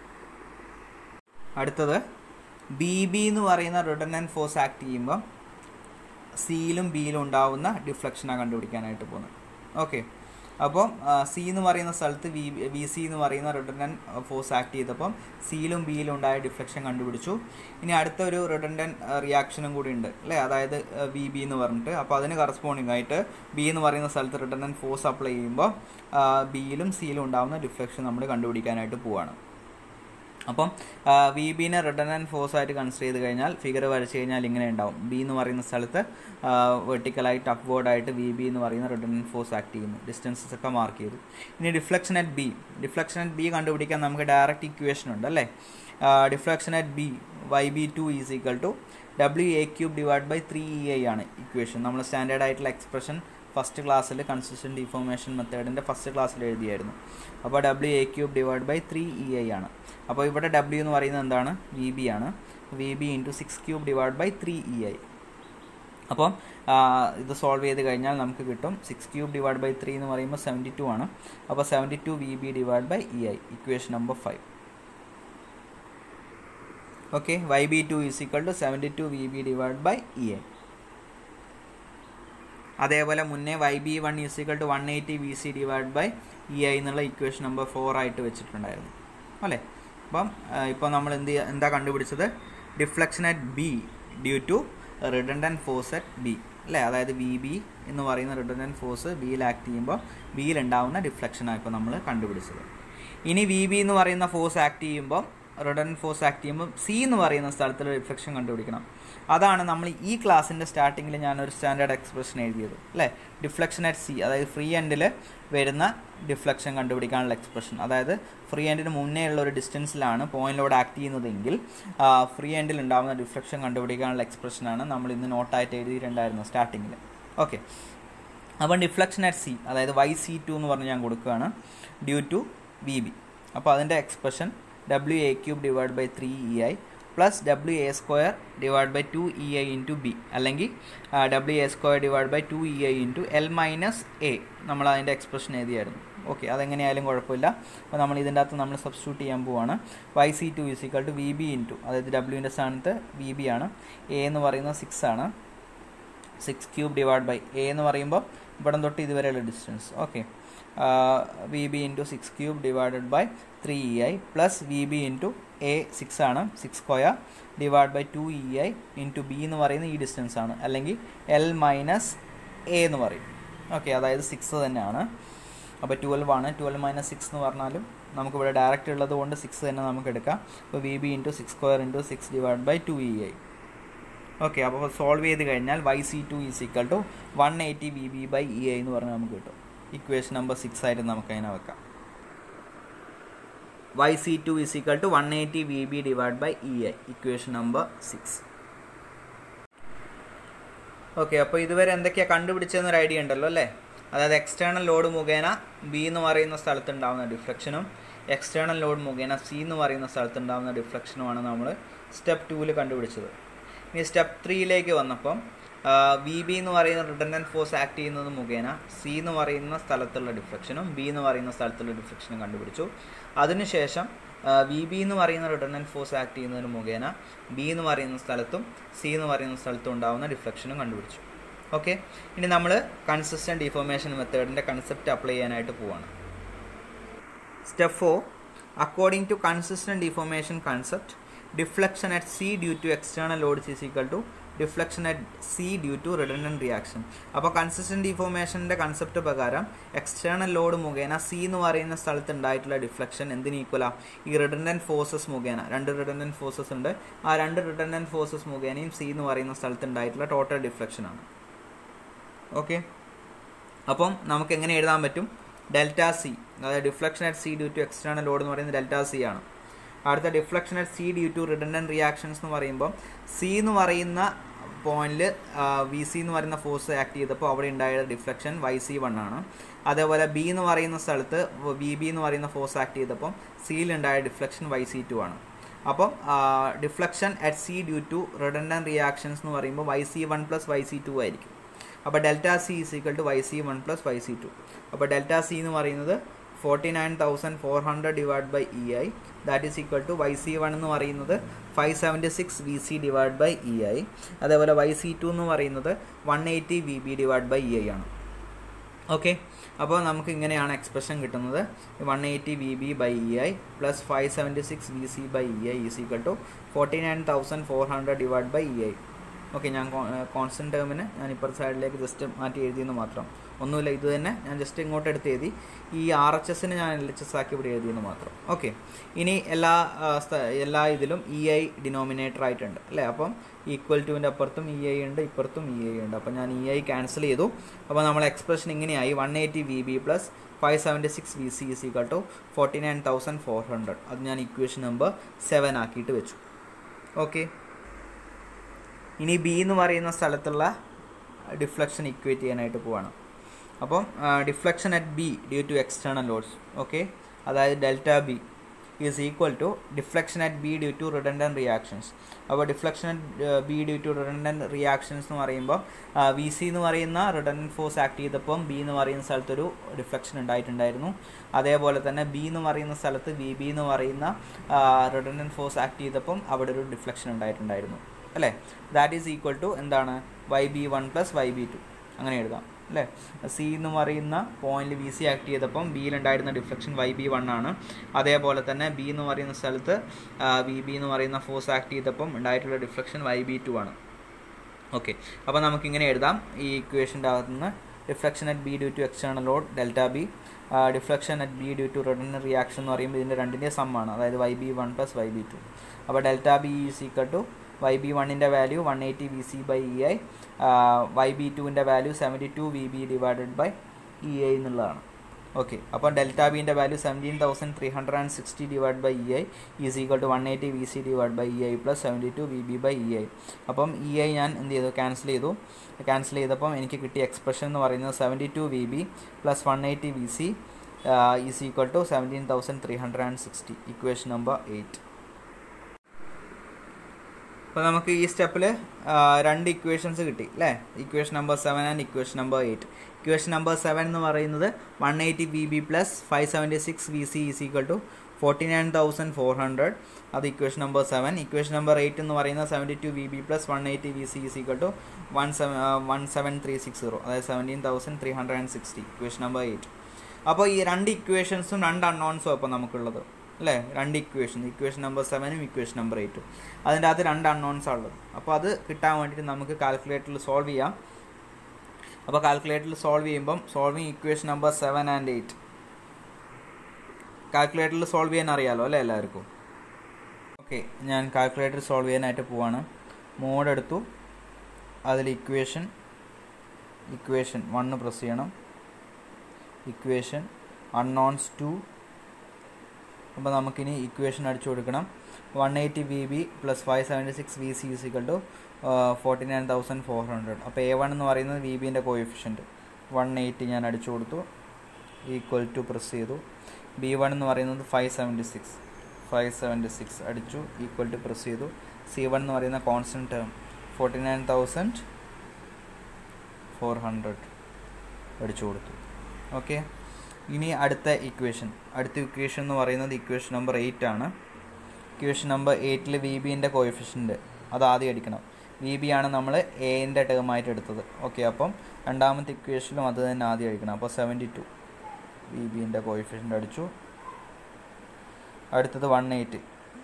അടുത്തത് ബി ബി എന്ന് പറയുന്ന റിഡൻഡൻറ്റ് ഫോഴ്സ് ആക്ട് ചെയ്യുമ്പോൾ സിയിലും ബിയിലും ഉണ്ടാവുന്ന ഡിഫ്ലക്ഷനാണ് കണ്ടുപിടിക്കാനായിട്ട് പോകുന്നത് ഓക്കെ അപ്പോൾ സി എന്ന് പറയുന്ന സ്ഥലത്ത് വി വി സി എന്ന് പറയുന്ന റിഡൻഡൻ ഫോഴ്സ് ആക്ട് ചെയ്തപ്പം സിയിലും ബിയിലും ഉണ്ടായ ഡിഫ്ലക്ഷൻ കണ്ടുപിടിച്ചു ഇനി അടുത്ത ഒരു റിഡൻഡൻ റിയാക്ഷനും കൂടി ഉണ്ട് അല്ലേ അതായത് വി ബി എന്ന് പറഞ്ഞിട്ട് അപ്പോൾ അതിന് കറസ്പോണ്ടിങ് ആയിട്ട് ബി എന്ന് പറയുന്ന സ്ഥലത്ത് റിഡൻഡൻ ഫോഴ്സ് അപ്ലൈ ചെയ്യുമ്പോൾ ബിയിലും സിയിലും ഉണ്ടാകുന്ന ഡിഫ്ലക്ഷൻ നമ്മൾ കണ്ടുപിടിക്കാനായിട്ട് പോവാണ് അപ്പം വി ബിനെ റിട്ടേൺ ഫോഴ്സ് ആയിട്ട് കൺസിഡർ ചെയ്ത് കഴിഞ്ഞാൽ ഫിഗർ വരച്ച് കഴിഞ്ഞാൽ ഇങ്ങനെ ഉണ്ടാവും ബി എന്ന് പറയുന്ന സ്ഥലത്ത് വെർട്ടിക്കലായിട്ട് അപ്വേർഡായിട്ട് വി ബി എന്ന് പറയുന്ന റിട്ടേൺ ഫോഴ്സ് ആക്ട് ചെയ്യുന്നു ഡിസ്റ്റൻസസ് ഒക്കെ മാർക്ക് ചെയ്തു ഇനി deflection at B deflection at B കണ്ടുപിടിക്കാൻ നമുക്ക് ഡയറക്റ്റ് ഇക്വേഷൻ ഉണ്ട് അല്ലേ deflection at B Y B two is equal to W A cube divide by three E I ആണ് ഇക്വേഷൻ നമ്മൾ സ്റ്റാൻഡേർഡ് ആയിട്ടുള്ള എക്സ്പ്രഷൻ ഫസ്റ്റ് ക്ലാസ്സിൽ കൺസിസ്റ്റൻറ്റ് ഡിഫോർമേഷൻ മെത്തേഡിൻ്റെ ഫസ്റ്റ് ക്ലാസ്സിൽ എഴുതിയായിരുന്നു അപ്പോൾ W A cube divide by three E I ആണ് അപ്പോൾ ഇവിടെ ഡബ്ല്യു എന്ന് പറയുന്നത് എന്താണ് വി ബി ആണ് V B into six cube divide by three E I അപ്പം ഇത് സോൾവ് ചെയ്ത് കഴിഞ്ഞാൽ നമുക്ക് കിട്ടും six cube divide by three എന്ന് പറയുമ്പോൾ സെവൻറ്റി ടു ആണ് അപ്പോൾ seventy two V B divide by E I equation number five okay Y B two is equal to seventy two V B divide by E I അതേപോലെ മുന്നേ Y B one is equal to one eighty V C divide by E I എന്നുള്ള ഇക്വേഷൻ നമ്പർ ഫോർ ആയിട്ട് വെച്ചിട്ടുണ്ടായിരുന്നു അല്ലേ അപ്പം ഇപ്പോൾ നമ്മൾ എന്ത് എന്താ കണ്ടുപിടിച്ചത് deflection at B due to redundant force at B അല്ലേ അതായത് വി ബി എന്ന് പറയുന്ന റിഡൻഡൻ ഫോഴ്സ് ബിയിൽ ആക്ട് ചെയ്യുമ്പോൾ ബിയിൽ ഉണ്ടാവുന്ന ഡിഫ്ലക്ഷനാണ് ഇപ്പോൾ നമ്മൾ കണ്ടുപിടിച്ചത് ഇനി വി ബി എന്ന് പറയുന്ന ഫോഴ്സ് ആക്ട് ചെയ്യുമ്പോൾ റിട്ടേൺ ഫോഴ്സ് ആക്ട് ചെയ്യുമ്പോൾ സി എന്ന് പറയുന്ന സ്ഥലത്തുള്ള ഡിഫ്ലക്ഷൻ കണ്ടുപിടിക്കണം അതാണ് നമ്മൾ ഈ ക്ലാസ്സിൻ്റെ സ്റ്റാർട്ടിങ്ങിൽ ഞാനൊരു സ്റ്റാൻഡേർഡ് എക്സ്പ്രഷൻ എഴുതിയത് അല്ലേ ഡിഫ്ലക്ഷൻ അറ്റ് സി അതായത് ഫ്രീ എൻഡിൽ വരുന്ന ഡിഫ്ലക്ഷൻ കണ്ടുപിടിക്കാനുള്ള എക്സ്പ്രഷൻ അതായത് ഫ്രീ എൻഡിന് മുന്നേ ഉള്ള ഒരു ഡിസ്റ്റൻസിലാണ് പോയിന്റിലൂടെ ആക്ട് ചെയ്യുന്നതെങ്കിൽ ഫ്രീ എൻഡിൽ ഉണ്ടാകുന്ന ഡിഫ്ലക്ഷൻ കണ്ടുപിടിക്കാനുള്ള എക്സ്പ്രഷനാണ് നമ്മൾ ഇന്ന് നോട്ടായിട്ട് എഴുതിയിട്ടുണ്ടായിരുന്നത് സ്റ്റാർട്ടിങ്ങിൽ ഓക്കെ അപ്പം ഡിഫ്ലക്ഷൻ അറ്റ് സി അതായത് വൈ സി ടു എന്ന് പറഞ്ഞ് ഞാൻ കൊടുക്കുകയാണ് ഡ്യൂ ടു വി ബി അപ്പോൾ അതിൻ്റെ expression W A cube divide by three E I plus W A square divide by two E I into B അല്ലെങ്കിൽ W A square divide by two E I into L minus A നമ്മൾ അതിൻ്റെ എക്സ്പ്രഷൻ എഴുതിയായിരുന്നു ഓക്കെ അതെങ്ങനെയായാലും കുഴപ്പമില്ല അപ്പോൾ നമ്മൾ ഇതിൻ്റെ അകത്ത് നമ്മൾ സബ്സ്റ്റിറ്റ്യൂട്ട് ചെയ്യാൻ പോവാണ് Y C two is equal to V B into അതായത് ഡബ്ല്യുവിൻ്റെ സ്ഥാനത്ത് വി ബി ആണ് എ എന്ന് പറയുന്നത് സിക്സ് ആണ് six cube divide by a എന്ന് പറയുമ്പോൾ ഇവിടം തൊട്ട് ഇതുവരെയുള്ള distance okay V B into six cube divided by three E I plus V B into a six ആണ് six square divide by two E I into B എന്ന് പറയുന്ന ഈ ഡിസ്റ്റൻസ് ആണ് അല്ലെങ്കിൽ എൽ മൈനസ് എ എന്ന് പറയും ഓക്കെ അതായത് സിക്സ് തന്നെയാണ് അപ്പോൾ ട്വൽവ് ആണ് ട്വൽവ് മൈനസ് സിക്സ് എന്ന് പറഞ്ഞാലും നമുക്കിവിടെ ഡയറക്റ്റ് ഉള്ളത് കൊണ്ട് സിക്സ് തന്നെ നമുക്ക് എടുക്കാം അപ്പോൾ V B into six square into six divide by two E I okay അപ്പോൾ സോൾവ് ചെയ്ത് കഴിഞ്ഞാൽ Y C two is equal to one eighty V B by E I എന്ന് പറഞ്ഞാൽ നമുക്ക് കിട്ടും ഇക്വേഷൻ നമ്പർ സിക്സ് ആയിട്ട് നമുക്ക് അതിനെ വെക്കാം Y C two is equal to one eighty V B divide by E I equation number six okay അപ്പോൾ ഇതുവരെ എന്തൊക്കെയാണ് കണ്ടുപിടിച്ചതെന്നൊരു ഐഡിയ ഉണ്ടല്ലോ അല്ലേ അതായത് എക്സ്റ്റേണൽ ലോഡ് മുഖേന ബി എന്ന് പറയുന്ന സ്ഥലത്തുണ്ടാകുന്ന ഡിഫ്ലക്ഷനും എക്സ്റ്റേണൽ ലോഡ് മുഖേന സി എന്ന് പറയുന്ന സ്ഥലത്തുണ്ടാകുന്ന ഡിഫ്ലക്ഷനുമാണ് നമ്മൾ സ്റ്റെപ്പ് ടൂവിൽ കണ്ടുപിടിച്ചത് ഇനി സ്റ്റെപ്പ് ത്രീയിലേക്ക് വന്നപ്പം വി ബി എന്ന് പറയുന്ന റിട്ടൻഡൻറ്റ് ഫോഴ്സ് ആക്ട് ചെയ്യുന്നത് മുഖേന സി എന്ന് പറയുന്ന സ്ഥലത്തുള്ള ഡിഫ്ലക്ഷനും ബി എന്ന് പറയുന്ന സ്ഥലത്തുള്ള ഡിഫ്ലക്ഷനും കണ്ടുപിടിച്ചു അതിനുശേഷം വി ബി എന്ന് പറയുന്ന റിട്ടൻഡൻറ്റ് ഫോഴ്സ് ആക്ട് ചെയ്യുന്നതിന് മുഖേന ബി എന്ന് പറയുന്ന സ്ഥലത്തും സി എന്ന് പറയുന്ന സ്ഥലത്തും ഉണ്ടാകുന്ന ഡിഫ്ലക്ഷനും കണ്ടുപിടിച്ചു ഓക്കെ ഇനി നമ്മൾ കൺസിസ്റ്റൻറ്റ് ഡിഫോർമേഷൻ മെത്തേഡിൻ്റെ കൺസെപ്റ്റ് അപ്ലൈ ചെയ്യാനായിട്ട് പോവാണ് step four according to consistent deformation concept deflection at C due to external loads is equal to deflection at C due to redundant reaction അപ്പോൾ കൺസിസ്റ്റൻറ്റ് ഡിഫോർമേഷൻ്റെ കൺസെപ്റ്റ് പ്രകാരം എക്സ്റ്റേണൽ ലോഡ് മുഖേന സി എന്ന് പറയുന്ന സ്ഥലത്ത് ഉണ്ടായിട്ടുള്ള ഡിഫ്ലക്ഷൻ എന്തിന് ഈക്വലാ ഈ റിഡൻഡൻറ്റ് ഫോഴ്സസ് മുഖേന രണ്ട് റിഡൻഡൻറ്റ് ഫോഴ്സസ് ഉണ്ട് ആ രണ്ട് റിഡൻഡൻറ്റ് ഫോഴ്സസ് മുഖേനയും സി എന്ന് പറയുന്ന സ്ഥലത്ത് ഉണ്ടായിട്ടുള്ള ടോട്ടൽ ഡിഫ്ലക്ഷനാണ് ഓക്കെ അപ്പം നമുക്ക് എങ്ങനെ എഴുതാൻ പറ്റും ഡെൽറ്റ സി അതായത് deflection at C due to external load എന്ന് പറയുന്നത് ഡെൽറ്റ സി ആണ് അടുത്ത deflection at C due to redundant reactions എന്ന് പറയുമ്പോൾ സി എന്ന് പറയുന്ന പോയിന്റിൽ വി സി എന്ന് പറയുന്ന ഫോഴ്സ് ആക്ട് ചെയ്തപ്പോൾ അവിടെ ഉണ്ടായ ഡിഫ്ലക്ഷൻ വൈ സി വൺ ആണ് അതേപോലെ ബി എന്ന് പറയുന്ന സ്ഥലത്ത് വി ബി എന്ന് പറയുന്ന ഫോഴ്സ് ആക്ട് ചെയ്തപ്പം സിയിൽ ഉണ്ടായ ഡിഫ്ലക്ഷൻ വൈ സി ടു ആണ് അപ്പം deflection at C due to redundant reactions എന്ന് പറയുമ്പോൾ Y C one plus Y C two ആയിരിക്കും അപ്പോൾ delta C is equal to Y C one plus Y C two അപ്പോൾ ഡെൽറ്റ സി എന്ന് പറയുന്നത് forty nine thousand four hundred divide by E I that is equal to Y C one എന്ന് പറയുന്നത് five seventy six V C divide by E I അതേപോലെ വൈ സി ടു എന്ന് പറയുന്നത് one eighty V B divide by E I ആണ് ഓക്കെ അപ്പോൾ നമുക്ക് ഇങ്ങനെയാണ് എക്സ്പ്രഷൻ കിട്ടുന്നത് one eighty V B by E I plus five seventy six V C by E I is equal to forty nine thousand four hundred divide by E I okay ഞാൻ കോൺസ്റ്റൻറ്റ് ടേമിന് ഞാൻ ഇപ്പുറത്തെ സൈഡിലേക്ക് ജസ്റ്റ് മാറ്റി എഴുതിയെന്ന് മാത്രം ഒന്നുമില്ല ഇത് തന്നെ ഞാൻ ജസ്റ്റ് ഇങ്ങോട്ട് എടുത്ത് എഴുതി ഈ ആർ എച്ച് എസിന് ഞാൻ എൽ എച്ച് എസ് ആക്കി ഇവിടെ എഴുതിയെന്ന് മാത്രം ഓക്കെ ഇനി എല്ലാ എല്ലാ ഇതിലും ഇ ഐ ഡിനോമിനേറ്റർ ആയിട്ടുണ്ട് അല്ലേ അപ്പം ഈക്വൽ ടുവിൻ്റെ അപ്പുറത്തും ഇ ഐ ഉണ്ട് ഇപ്പുറത്തും ഇ ഐ ഉണ്ട് അപ്പോൾ ഞാൻ ഇ ഐ ക്യാൻസൽ ചെയ്തു അപ്പോൾ നമ്മൾ എക്സ്പ്രഷൻ ഇങ്ങനെയായി one eighty V B plus five seventy six V C is equal to forty nine thousand four hundred അത് ഞാൻ ഇക്വേഷൻ നമ്പർ സെവൻ ആക്കിയിട്ട് വെച്ചു ഓക്കെ ഇനി ബി എന്ന് പറയുന്ന സ്ഥലത്തുള്ള ഡിഫ്ലക്ഷൻ ഇക്വേറ്റ് ചെയ്യാനായിട്ട് പോവാണ് അപ്പം deflection at B due to external loads okay അതായത് delta B is equal to deflection at B due to redundant reactions അപ്പോൾ deflection at B due to redundant reactions എന്ന് പറയുമ്പോൾ വി സി എന്ന് പറയുന്ന റിഡൻഡൻ ഫോഴ്സ് ആക്ട് ചെയ്തപ്പം ബി എന്ന് പറയുന്ന സ്ഥലത്തൊരു ഡിഫ്ലക്ഷൻ ഉണ്ടായിട്ടുണ്ടായിരുന്നു അതേപോലെ തന്നെ ബി എന്ന് പറയുന്ന സ്ഥലത്ത് വി ബി എന്ന് പറയുന്ന റിഡൻഡൻ ഫോഴ്സ് ആക്ട് ചെയ്തപ്പം അവിടെ ഒരു ഡിഫ്ലക്ഷൻ ഉണ്ടായിട്ടുണ്ടായിരുന്നു അല്ലേ ദാറ്റ് ഈസ് ഈക്വൽ ടു എന്താണ് Y B one plus Y B two അങ്ങനെ എഴുതാം അല്ലേ സി എന്ന് പറയുന്ന പോയിന്റ് വി സി ആക്ട് ചെയ്തപ്പം ബിയിലുണ്ടായിരുന്ന ഡിഫ്ലക്ഷൻ വൈ ബി വൺ ആണ് അതേപോലെ തന്നെ ബി എന്ന് പറയുന്ന സ്ഥലത്ത് വി ബി എന്ന് പറയുന്ന ഫോഴ്സ് ആക്ട് ചെയ്തപ്പം ഉണ്ടായിട്ടുള്ള ഡിഫ്ലക്ഷൻ വൈ ബി ടു ആണ് ഓക്കെ അപ്പോൾ നമുക്കിങ്ങനെ എഴുതാം ഈ ഇക്വേഷൻ്റെ അകത്ത് നിന്ന് deflection at B due to external load delta B deflection at B due to return reaction എന്ന് പറയുമ്പോൾ ഇതിൻ്റെ രണ്ടിൻ്റെ സമ്മാണ് അതായത് Y B one plus Y B two അപ്പോൾ delta B is equal to Y B വണ്ണിൻ്റെ value one eighty V C by E I Y B ടുവിൻ്റെ value seventy two V B divided by E I എന്നുള്ളതാണ് ഓക്കെ അപ്പോൾ ഡെൽറ്റ ബിൻ്റെ value seventeen thousand three hundred and sixty divide by E I is equal to one eighty V C divide by E I plus seventy two V B by E I അപ്പം ഇ ഐ ഞാൻ എന്ത് ചെയ്തു ക്യാൻസൽ ചെയ്തു ക്യാൻസൽ ചെയ്തപ്പം എനിക്ക് കിട്ടിയ എക്സ്പ്രഷൻ എന്ന് പറയുന്നത് seventy two V B plus one eighty V C is equal to seventeen thousand three hundred and sixty equation number eight അപ്പോൾ നമുക്ക് ഈ സ്റ്റെപ്പിൽ രണ്ട് ഇക്വേഷൻസ് കിട്ടി അല്ലേ equation number seven and equation number eight equation number seven എന്ന് പറയുന്നത് one eighty V B plus five seventy six V C is equal to forty nine thousand four hundred അത് equation number seven equation number eight എന്ന് പറയുന്നത് seventy two V B plus one eighty V C is equal to one seven one seven three six zero അതായത് seventeen thousand three hundred and sixty equation number eight അപ്പോൾ ഈ രണ്ട് ഇക്വേഷൻസും രണ്ട് അൺനോൺസും അപ്പോൾ നമുക്കുള്ളത് അല്ലേ രണ്ട് ഇക്വേഷൻ ഇക്വേഷൻ നമ്പർ സെവനും ഇക്വേഷൻ നമ്പർ എയ്റ്റും അതിൻ്റെ അകത്ത് രണ്ട് അൺനോൺസ് ഉള്ളത് അപ്പോൾ അത് കിട്ടാൻ വേണ്ടിയിട്ട് നമുക്ക് കാൽക്കുലേറ്ററിൽ സോൾവ് ചെയ്യാം അപ്പോൾ കാൽക്കുലേറ്ററിൽ സോൾവ് ചെയ്യുമ്പം solving equation number seven and eight കാൽക്കുലേറ്ററിൽ സോൾവ് ചെയ്യാൻ അറിയാലോ അല്ലേ എല്ലാവർക്കും ഓക്കെ ഞാൻ കാൽക്കുലേറ്റർ സോൾവ് ചെയ്യാനായിട്ട് പോവാണ് മോഡ് എടുത്തു അതിൽ ഇക്വേഷൻ ഇക്വേഷൻ വണ്ണ് പ്രസ് ചെയ്യണം ഇക്വേഷൻ അൺനോൺസ് ടു അപ്പോൾ നമുക്കിനി ഇക്വേഷൻ അടിച്ചു കൊടുക്കണം one eighty V B plus five seventy six V C is equal to forty nine thousand four hundred അപ്പോൾ എ വൺ എന്ന് പറയുന്നത് വി ബിൻ്റെ കോയിഫിഷ്യൻറ്റ് വൺ എയ്റ്റി ഞാൻ അടിച്ചു കൊടുത്തു ഈക്വൽ ടു പ്രസ് ചെയ്തു ബി വൺ എന്ന് പറയുന്നത് five seventy six five seventy six അടിച്ചു ഈക്വൽ ടു പ്രസ് ചെയ്തു സി വൺ എന്ന് പറയുന്ന constant term forty nine thousand four hundred അടിച്ചു കൊടുത്തു ഓക്കെ ഇനി അടുത്ത ഇക്വേഷൻ അടുത്ത ഇക്വേഷൻ എന്ന് പറയുന്നത് ഇക്വേഷൻ നമ്പർ എയ്റ്റ് ആണ് ഇക്വേഷൻ നമ്പർ എയ്റ്റിൽ വി ബിൻ്റെ കോയിഫിഷ്യൻ്റ് അത് ആദ്യം അടിക്കണം വി ബി ആണ് നമ്മൾ എൻ്റെ ടേമായിട്ട് എടുത്തത് ഓക്കെ അപ്പം രണ്ടാമത്തെ ഇക്വേഷനിലും അത് തന്നെ ആദ്യം അടിക്കണം അപ്പോൾ സെവൻറ്റി ടു വി ബിൻ്റെ കോയിഫിഷ്യൻ്റ് അടിച്ചു അടുത്തത് വൺ എയ്റ്റ്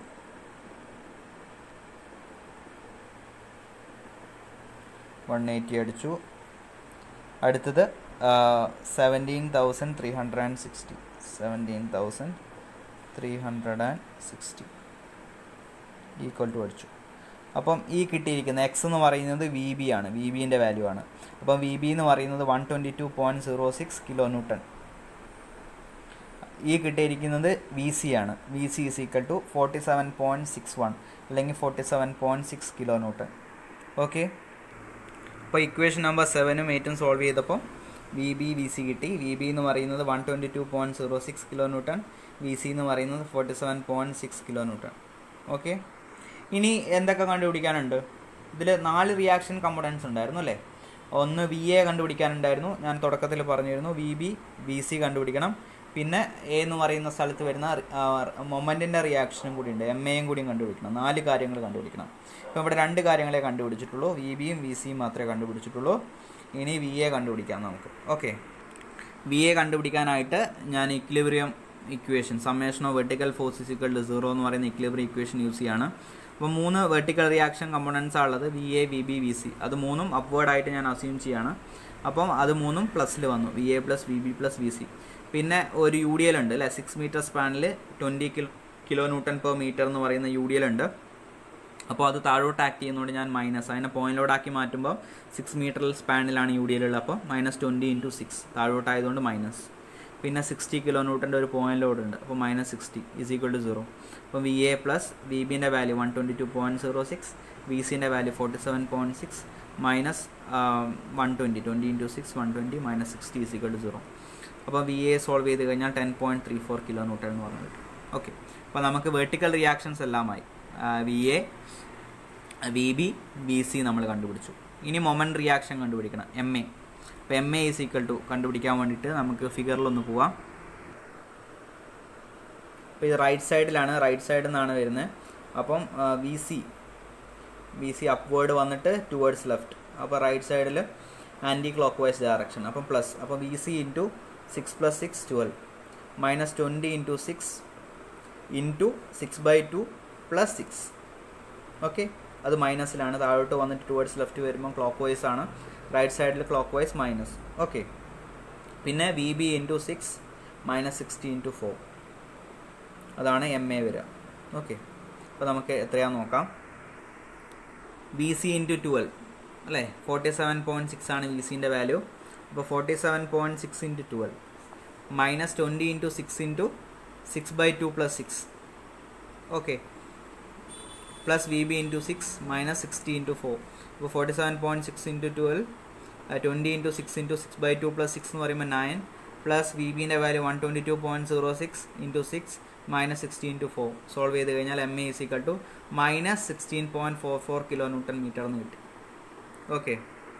വൺ എയ്റ്റി അടിച്ചു അടുത്തത് seventeen thousand three hundred and sixty seventeen thousand three hundred and sixty equal to അടിച്ചു അപ്പം ഈ കിട്ടിയിരിക്കുന്ന എക്സ് എന്ന് പറയുന്നത് വി ബി ആണ് വി ബിൻ്റെ വാല്യൂ ആണ് അപ്പം വി ബി എന്ന് പറയുന്നത് one twenty two point zero six kilo newton ഈ കിട്ടിയിരിക്കുന്നത് വി സി ആണ് V C is equal to forty seven point six one അല്ലെങ്കിൽ forty seven point six kilo newton okay അപ്പോൾ ഇക്വേഷൻ നമ്പർ സെവനും എയ്റ്റും സോൾവ് ചെയ്തപ്പോൾ വി ബി വി സി കിട്ടി വി ബി എന്ന് പറയുന്നത് one twenty two point zero six kilo newton V C എന്ന് പറയുന്നത് forty seven point six kilo newton okay ഇനി എന്തൊക്കെ കണ്ടുപിടിക്കാനുണ്ട് ഇതിൽ നാല് റിയാക്ഷൻ കമ്പോണൻസ് ഉണ്ടായിരുന്നു അല്ലേ ഒന്ന് വി എ കണ്ടുപിടിക്കാനുണ്ടായിരുന്നു ഞാൻ തുടക്കത്തിൽ പറഞ്ഞിരുന്നു വി ബി വി സി കണ്ടുപിടിക്കണം പിന്നെ എ എന്ന് പറയുന്ന സ്ഥലത്ത് വരുന്ന മൊമെൻറ്റിൻ്റെ റിയാക്ഷനും കൂടി ഉണ്ട് എം എയും കൂടിയും കണ്ടുപിടിക്കണം നാല് കാര്യങ്ങൾ കണ്ടുപിടിക്കണം ഇപ്പോൾ ഇവിടെ രണ്ട് കാര്യങ്ങളെ കണ്ടുപിടിച്ചിട്ടുള്ളൂ വി ബിയും വി സിയും മാത്രമേ കണ്ടുപിടിച്ചിട്ടുള്ളൂ ഇനി വി എ കണ്ടുപിടിക്കാം നമുക്ക് ഓക്കെ വി എ കണ്ടുപിടിക്കാനായിട്ട് ഞാൻ equilibrium equation summation of vertical force is equal to zero എന്ന് പറയുന്ന ഇക്ലിബ്രിയം ഇക്വേഷൻ യൂസ് ചെയ്യാണ് അപ്പോൾ മൂന്ന് വെർട്ടിക്കൽ റിയാക്ഷൻ കമ്പോണൻസ് ഉള്ളത് V A V B V C അത് മൂന്നും അപ്വേർഡ് ആയിട്ട് ഞാൻ അസ്യൂം ചെയ്യാണ് അപ്പം അത് മൂന്നും പ്ലസ്സിൽ വന്നു V A plus V B plus V C പിന്നെ ഒരു യു ഡി എൽ ഉണ്ട് അല്ലേ സിക്സ് മീറ്റർ സ്പാനിൽ twenty kilo kilo newton per metre എന്ന് പറയുന്ന യു ഡി എൽ ഉണ്ട് അപ്പോൾ അത് താഴോട്ട് ആക്ട് ചെയ്യുന്നതുകൊണ്ട് ഞാൻ മൈനസ് അതിനെ പോയിന്റിലോട്ടാക്കി മാറ്റുമ്പോൾ സിക്സ് മീറ്ററിൽ സ്പാനിലാണ് യു ഡി എൽ ഉള്ളത് അപ്പോൾ മൈനസ് ട്വൻറ്റി ഇൻറ്റു സിക്സ് താഴോട്ടായതുകൊണ്ട് മൈനസ് പിന്നെ സിക്സ്റ്റി കിലോ ന്യൂട്ടൻ്റെ ഒരു പോയിന്റ് ലോഡ് ഉണ്ട് അപ്പോൾ minus sixty is equal to zero അപ്പോൾ വി എ പ്ലസ് വി ബിൻ്റെ value one twenty two point zero six V സിൻ്റെ value forty seven point six minus one twenty twenty into six one twenty minus sixty is equal to zero അപ്പോൾ വി എ സോൾവ് ചെയ്ത് കഴിഞ്ഞാൽ ten point three four kilo newton എന്ന് പറഞ്ഞു കിട്ടും ഓക്കെ അപ്പോൾ നമുക്ക് വെർട്ടിക്കൽ റിയാക്ഷൻസ് എല്ലാമായി V A V B V C നമ്മൾ കണ്ടുപിടിച്ചു ഇനി മൊമെൻറ്റ് റിയാക്ഷൻ കണ്ടുപിടിക്കണം എം എ അപ്പോൾ M A is equal to കണ്ടുപിടിക്കാൻ വേണ്ടിയിട്ട് നമുക്ക് ഫിഗറിലൊന്ന് പോവാം അപ്പോൾ ഇത് റൈറ്റ് സൈഡിലാണ് റൈറ്റ് സൈഡിൽ നിന്നാണ് വരുന്നത് അപ്പം V C V C upward വന്നിട്ട് ടുവേർഡ്സ് ലെഫ്റ്റ് അപ്പോൾ റൈറ്റ് സൈഡിൽ ആൻറ്റി ക്ലോക്ക് വൈസ് ഡയറക്ഷൻ അപ്പം പ്ലസ് അപ്പോൾ V C into six plus six twelve minus twenty into six into six by two plus six okay അത് മൈനസിലാണ് താഴോട്ട് വന്നിട്ട് ടുവേർഡ്സ് ലെഫ്റ്റ് വരുമ്പോൾ ക്ലോക്ക് വൈസ് ആണ് റൈറ്റ് സൈഡിൽ ക്ലോക്ക് വൈസ് മൈനസ് ഓക്കെ പിന്നെ V B into six minus sixty into four അതാണ് എം എ വരിക ഓക്കെ അപ്പോൾ നമുക്ക് എത്രയാണെന്ന് നോക്കാം വി സി ഇൻറ്റു ട്വൽവ് അല്ലേ ഫോർട്ടി സെവൻ പോയിൻറ്റ് സിക്സ് ആണ് വി സിൻ്റെ വാല്യൂ അപ്പോൾ forty seven point six into twelve minus twenty into six into six by two plus six okay plus V B into six minus sixty into four ഇപ്പോൾ forty seven point six into twelve twenty into six into six by two plus six എന്ന് പറയുമ്പോൾ നയൻ പ്ലസ് വി ബിൻ്റെ value one twenty two point zero six into six minus sixty into four solve ചെയ്ത് കഴിഞ്ഞാൽ M A is equal to minus sixteen point four four kilo newton metre എന്ന് കിട്ടി okay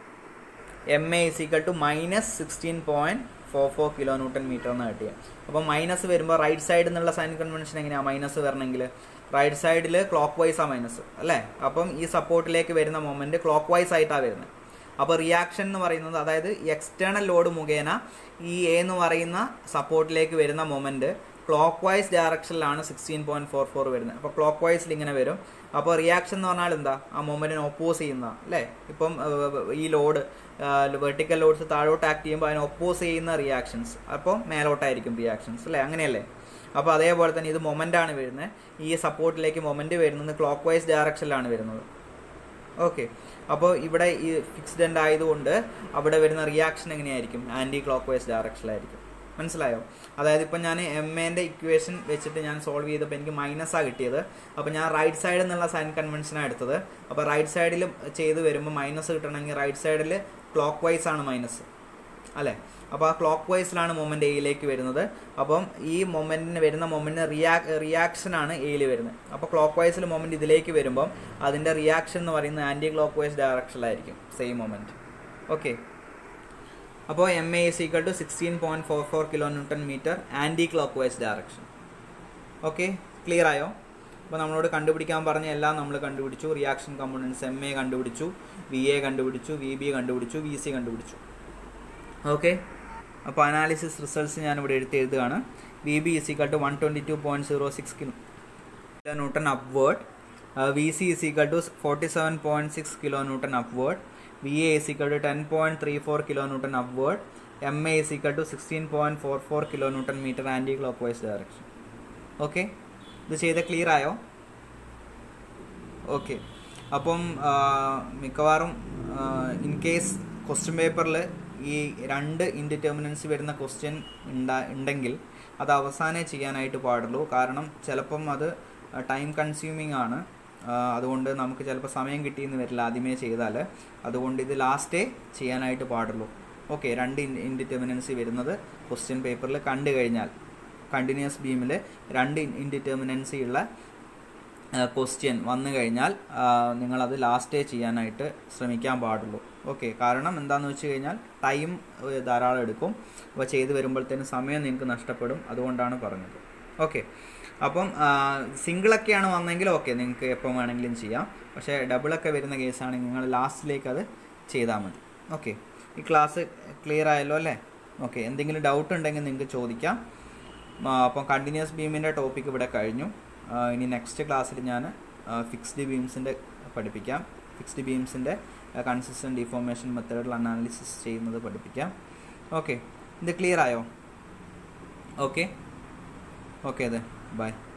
M A is equal to minus sixteen point four four kilo newton metre എന്ന് കിട്ടിയത് അപ്പോൾ മൈനസ് വരുമ്പോൾ റൈറ്റ് സൈഡിൽ നിന്നുള്ള സൈൻ കൺവെൻഷൻ എങ്ങനെയാണ് മൈനസ് വരണമെങ്കിൽ റൈറ്റ് സൈഡിൽ ക്ലോക്ക് വൈസ് ആ മൈനസ് അല്ലേ അപ്പം ഈ സപ്പോർട്ടിലേക്ക് വരുന്ന മൊമെൻറ്റ് ക്ലോക്ക് വൈസ് ആയിട്ടാണ് വരുന്നത് അപ്പോൾ റിയാക്ഷൻ എന്ന് പറയുന്നത് അതായത് എക്സ്റ്റേണൽ ലോഡ് മുഖേന ഈ എ എന്ന് പറയുന്ന സപ്പോർട്ടിലേക്ക് വരുന്ന മൊമെൻറ്റ് ക്ലോക്ക് വൈസ് ഡയറക്ഷനിലാണ് സിക്സ്റ്റീൻ പോയിൻറ്റ് ഫോർ ഫോർ വരുന്നത് അപ്പോൾ ക്ലോക്ക് വൈസിൽ ഇങ്ങനെ വരും അപ്പോൾ റിയാക്ഷൻ എന്ന് പറഞ്ഞാൽ എന്താ ആ മൊമെൻറ്റിനെ ഒപ്പോസ് ചെയ്യുന്ന അല്ലേ ഇപ്പം ഈ ലോഡ് വെർട്ടിക്കൽ ലോഡ്സ് താഴോട്ട് ആക്ട് ചെയ്യുമ്പോൾ അതിനെ ഒപ്പോസ് ചെയ്യുന്ന റിയാക്ഷൻസ് അപ്പോൾ മേലോട്ടായിരിക്കും റിയാക്ഷൻസ് അല്ലേ അങ്ങനെയല്ലേ അപ്പോൾ അതേപോലെ തന്നെ ഇത് മൊമെൻ്റ് ആണ് വരുന്നത് ഈ സപ്പോർട്ടിലേക്ക് മൊമെൻറ്റ് വരുന്നത് ക്ലോക്ക് വൈസ് ഡയറക്ഷനിലാണ് വരുന്നത് ഓക്കെ അപ്പോൾ ഇവിടെ ഈ ഫിക്സ്ഡ് എൻഡ് ആയതുകൊണ്ട് അവിടെ വരുന്ന റിയാക്ഷൻ എങ്ങനെയായിരിക്കും ആൻറ്റി ക്ലോക്ക് വൈസ് ഡയറക്ഷനിലായിരിക്കും മനസ്സിലായോ അതായത് ഇപ്പം ഞാൻ എം എൻ്റെ ഇക്വേഷൻ വെച്ചിട്ട് ഞാൻ സോൾവ് ചെയ്തപ്പോൾ എനിക്ക് മൈനസാണ് കിട്ടിയത് അപ്പോൾ ഞാൻ റൈറ്റ് സൈഡിൽ നിന്നുള്ള സൈൻ കൺവെൻഷനാണ് എടുത്തത് അപ്പോൾ റൈറ്റ് സൈഡിൽ ചെയ്ത് വരുമ്പോൾ മൈനസ് കിട്ടണമെങ്കിൽ റൈറ്റ് സൈഡിൽ ക്ലോക്ക് വൈസ് ആണ് മൈനസ് അല്ലേ അപ്പോൾ ആ ക്ലോക്ക് വൈസിലാണ് മൊമെൻറ്റ് എയിലേക്ക് വരുന്നത് അപ്പം ഈ മൊമെൻറ്റിന് വരുന്ന മൊമെൻറ്റിന് റിയാ റിയാക്ഷനാണ് എയിൽ വരുന്നത് അപ്പോൾ ക്ലോക്ക് വൈസിൽ മൊമെൻറ്റ് ഇതിലേക്ക് വരുമ്പം അതിൻ്റെ റിയാക്ഷൻ എന്ന് പറയുന്നത് ആൻറ്റി ക്ലോക്ക് വൈസ് ഡയറക്ഷനിലായിരിക്കും സെയിം മൊമെൻറ്റ് ഓക്കെ അപ്പോൾ M A is equal to sixteen point four four kilo newton metre anticlockwise direction okay clear ആയോ അപ്പോൾ നമ്മളോട് കണ്ടുപിടിക്കാൻ പറഞ്ഞ എല്ലാം നമ്മൾ കണ്ടുപിടിച്ചു റിയാക്ഷൻ കമ്പോണൻസ് എം എ കണ്ടുപിടിച്ചു വി എ കണ്ടുപിടിച്ചു വി ബി കണ്ടുപിടിച്ചു വി സി കണ്ടുപിടിച്ചു ഓക്കെ അപ്പോൾ അനാലിസിസ് റിസൾട്ട്സ് ഞാനിവിടെ എടുത്ത് എഴുതുകയാണ് V B is equal to one twenty two point zero six kilo newton upward V C is equal to forty seven point six kilo newton upward V A is equal to ten point three four kilo newton upward M A is equal to sixteen point four four kilo newton metre anticlockwise direction okay ഇത് ചെയ്ത് ക്ലിയർ ആയോ ഓക്കെ അപ്പം മിക്കവാറും ഇൻ കേസ് ക്വസ്റ്റ്യൻ പേപ്പറിൽ ഈ രണ്ട് ഇൻഡിറ്റർമിനൻസ് വരുന്ന ക്വസ്റ്റ്യൻ ഉണ്ടാ ഉണ്ടെങ്കിൽ അത് അവസാനമേ ചെയ്യാനായിട്ട് പാടുള്ളൂ കാരണം ചിലപ്പം അത് ടൈം കൺസ്യൂമിങ് ആണ് അതുകൊണ്ട് നമുക്ക് ചിലപ്പോൾ സമയം കിട്ടിയെന്ന് വരില്ല ആദ്യമേ ചെയ്താൽ അതുകൊണ്ട് ഇത് ലാസ്റ്റേ ചെയ്യാനായിട്ട് പാടുള്ളൂ ഓക്കെ രണ്ട് ഇൻഡിറ്റർമിനൻസി വരുന്നത് ക്വസ്റ്റ്യൻ പേപ്പറിൽ കണ്ടു കഴിഞ്ഞാൽ കണ്ടിന്യൂസ് ബീമിൽ രണ്ട് ഇൻഡിറ്റർമിനൻസി ഉള്ള ക്വസ്റ്റ്യൻ വന്നു കഴിഞ്ഞാൽ നിങ്ങളത് ലാസ്റ്റേ ചെയ്യാനായിട്ട് ശ്രമിക്കാൻ പാടുള്ളൂ ഓക്കെ കാരണം എന്താണെന്ന് വെച്ച് കഴിഞ്ഞാൽ ടൈം ധാരാളം എടുക്കും അപ്പോൾ ചെയ്ത് വരുമ്പോഴത്തേന് സമയം നിങ്ങൾക്ക് നഷ്ടപ്പെടും അതുകൊണ്ടാണ് പറഞ്ഞത് ഓക്കെ അപ്പം സിംഗിളൊക്കെയാണ് വന്നെങ്കിൽ ഓക്കെ നിങ്ങൾക്ക് എപ്പം വേണമെങ്കിലും ചെയ്യാം പക്ഷേ ഡബിളൊക്കെ വരുന്ന കേസാണെങ്കിൽ നിങ്ങൾ ലാസ്റ്റിലേക്ക് അത് ചെയ്താൽ മതി ഓക്കെ ഈ ക്ലാസ് ക്ലിയർ ആയല്ലോ അല്ലേ ഓക്കെ എന്തെങ്കിലും ഡൗട്ട് ഉണ്ടെങ്കിൽ നിങ്ങൾക്ക് ചോദിക്കാം അപ്പം കണ്ടിന്യൂസ് ബീമിൻ്റെ ടോപ്പിക് ഇവിടെ കഴിഞ്ഞു ഇനി നെക്സ്റ്റ് ക്ലാസ്സിൽ ഞാൻ ഫിക്സ്ഡ് ബീംസിൻ്റെ പഠിപ്പിക്കാം ഫിക്സ്ഡ് ബീംസിൻ്റെ കൺസിസ്റ്റൻറ്റ് ഡിഫോർമേഷൻ മെത്തേഡിൽ അനാലിസിസ് ചെയ്യുന്നത് പഠിപ്പിക്കാം ഓക്കെ ഇത് ക്ലിയർ ആയോ ഓക്കെ ഓക്കെ അതെ ബൈ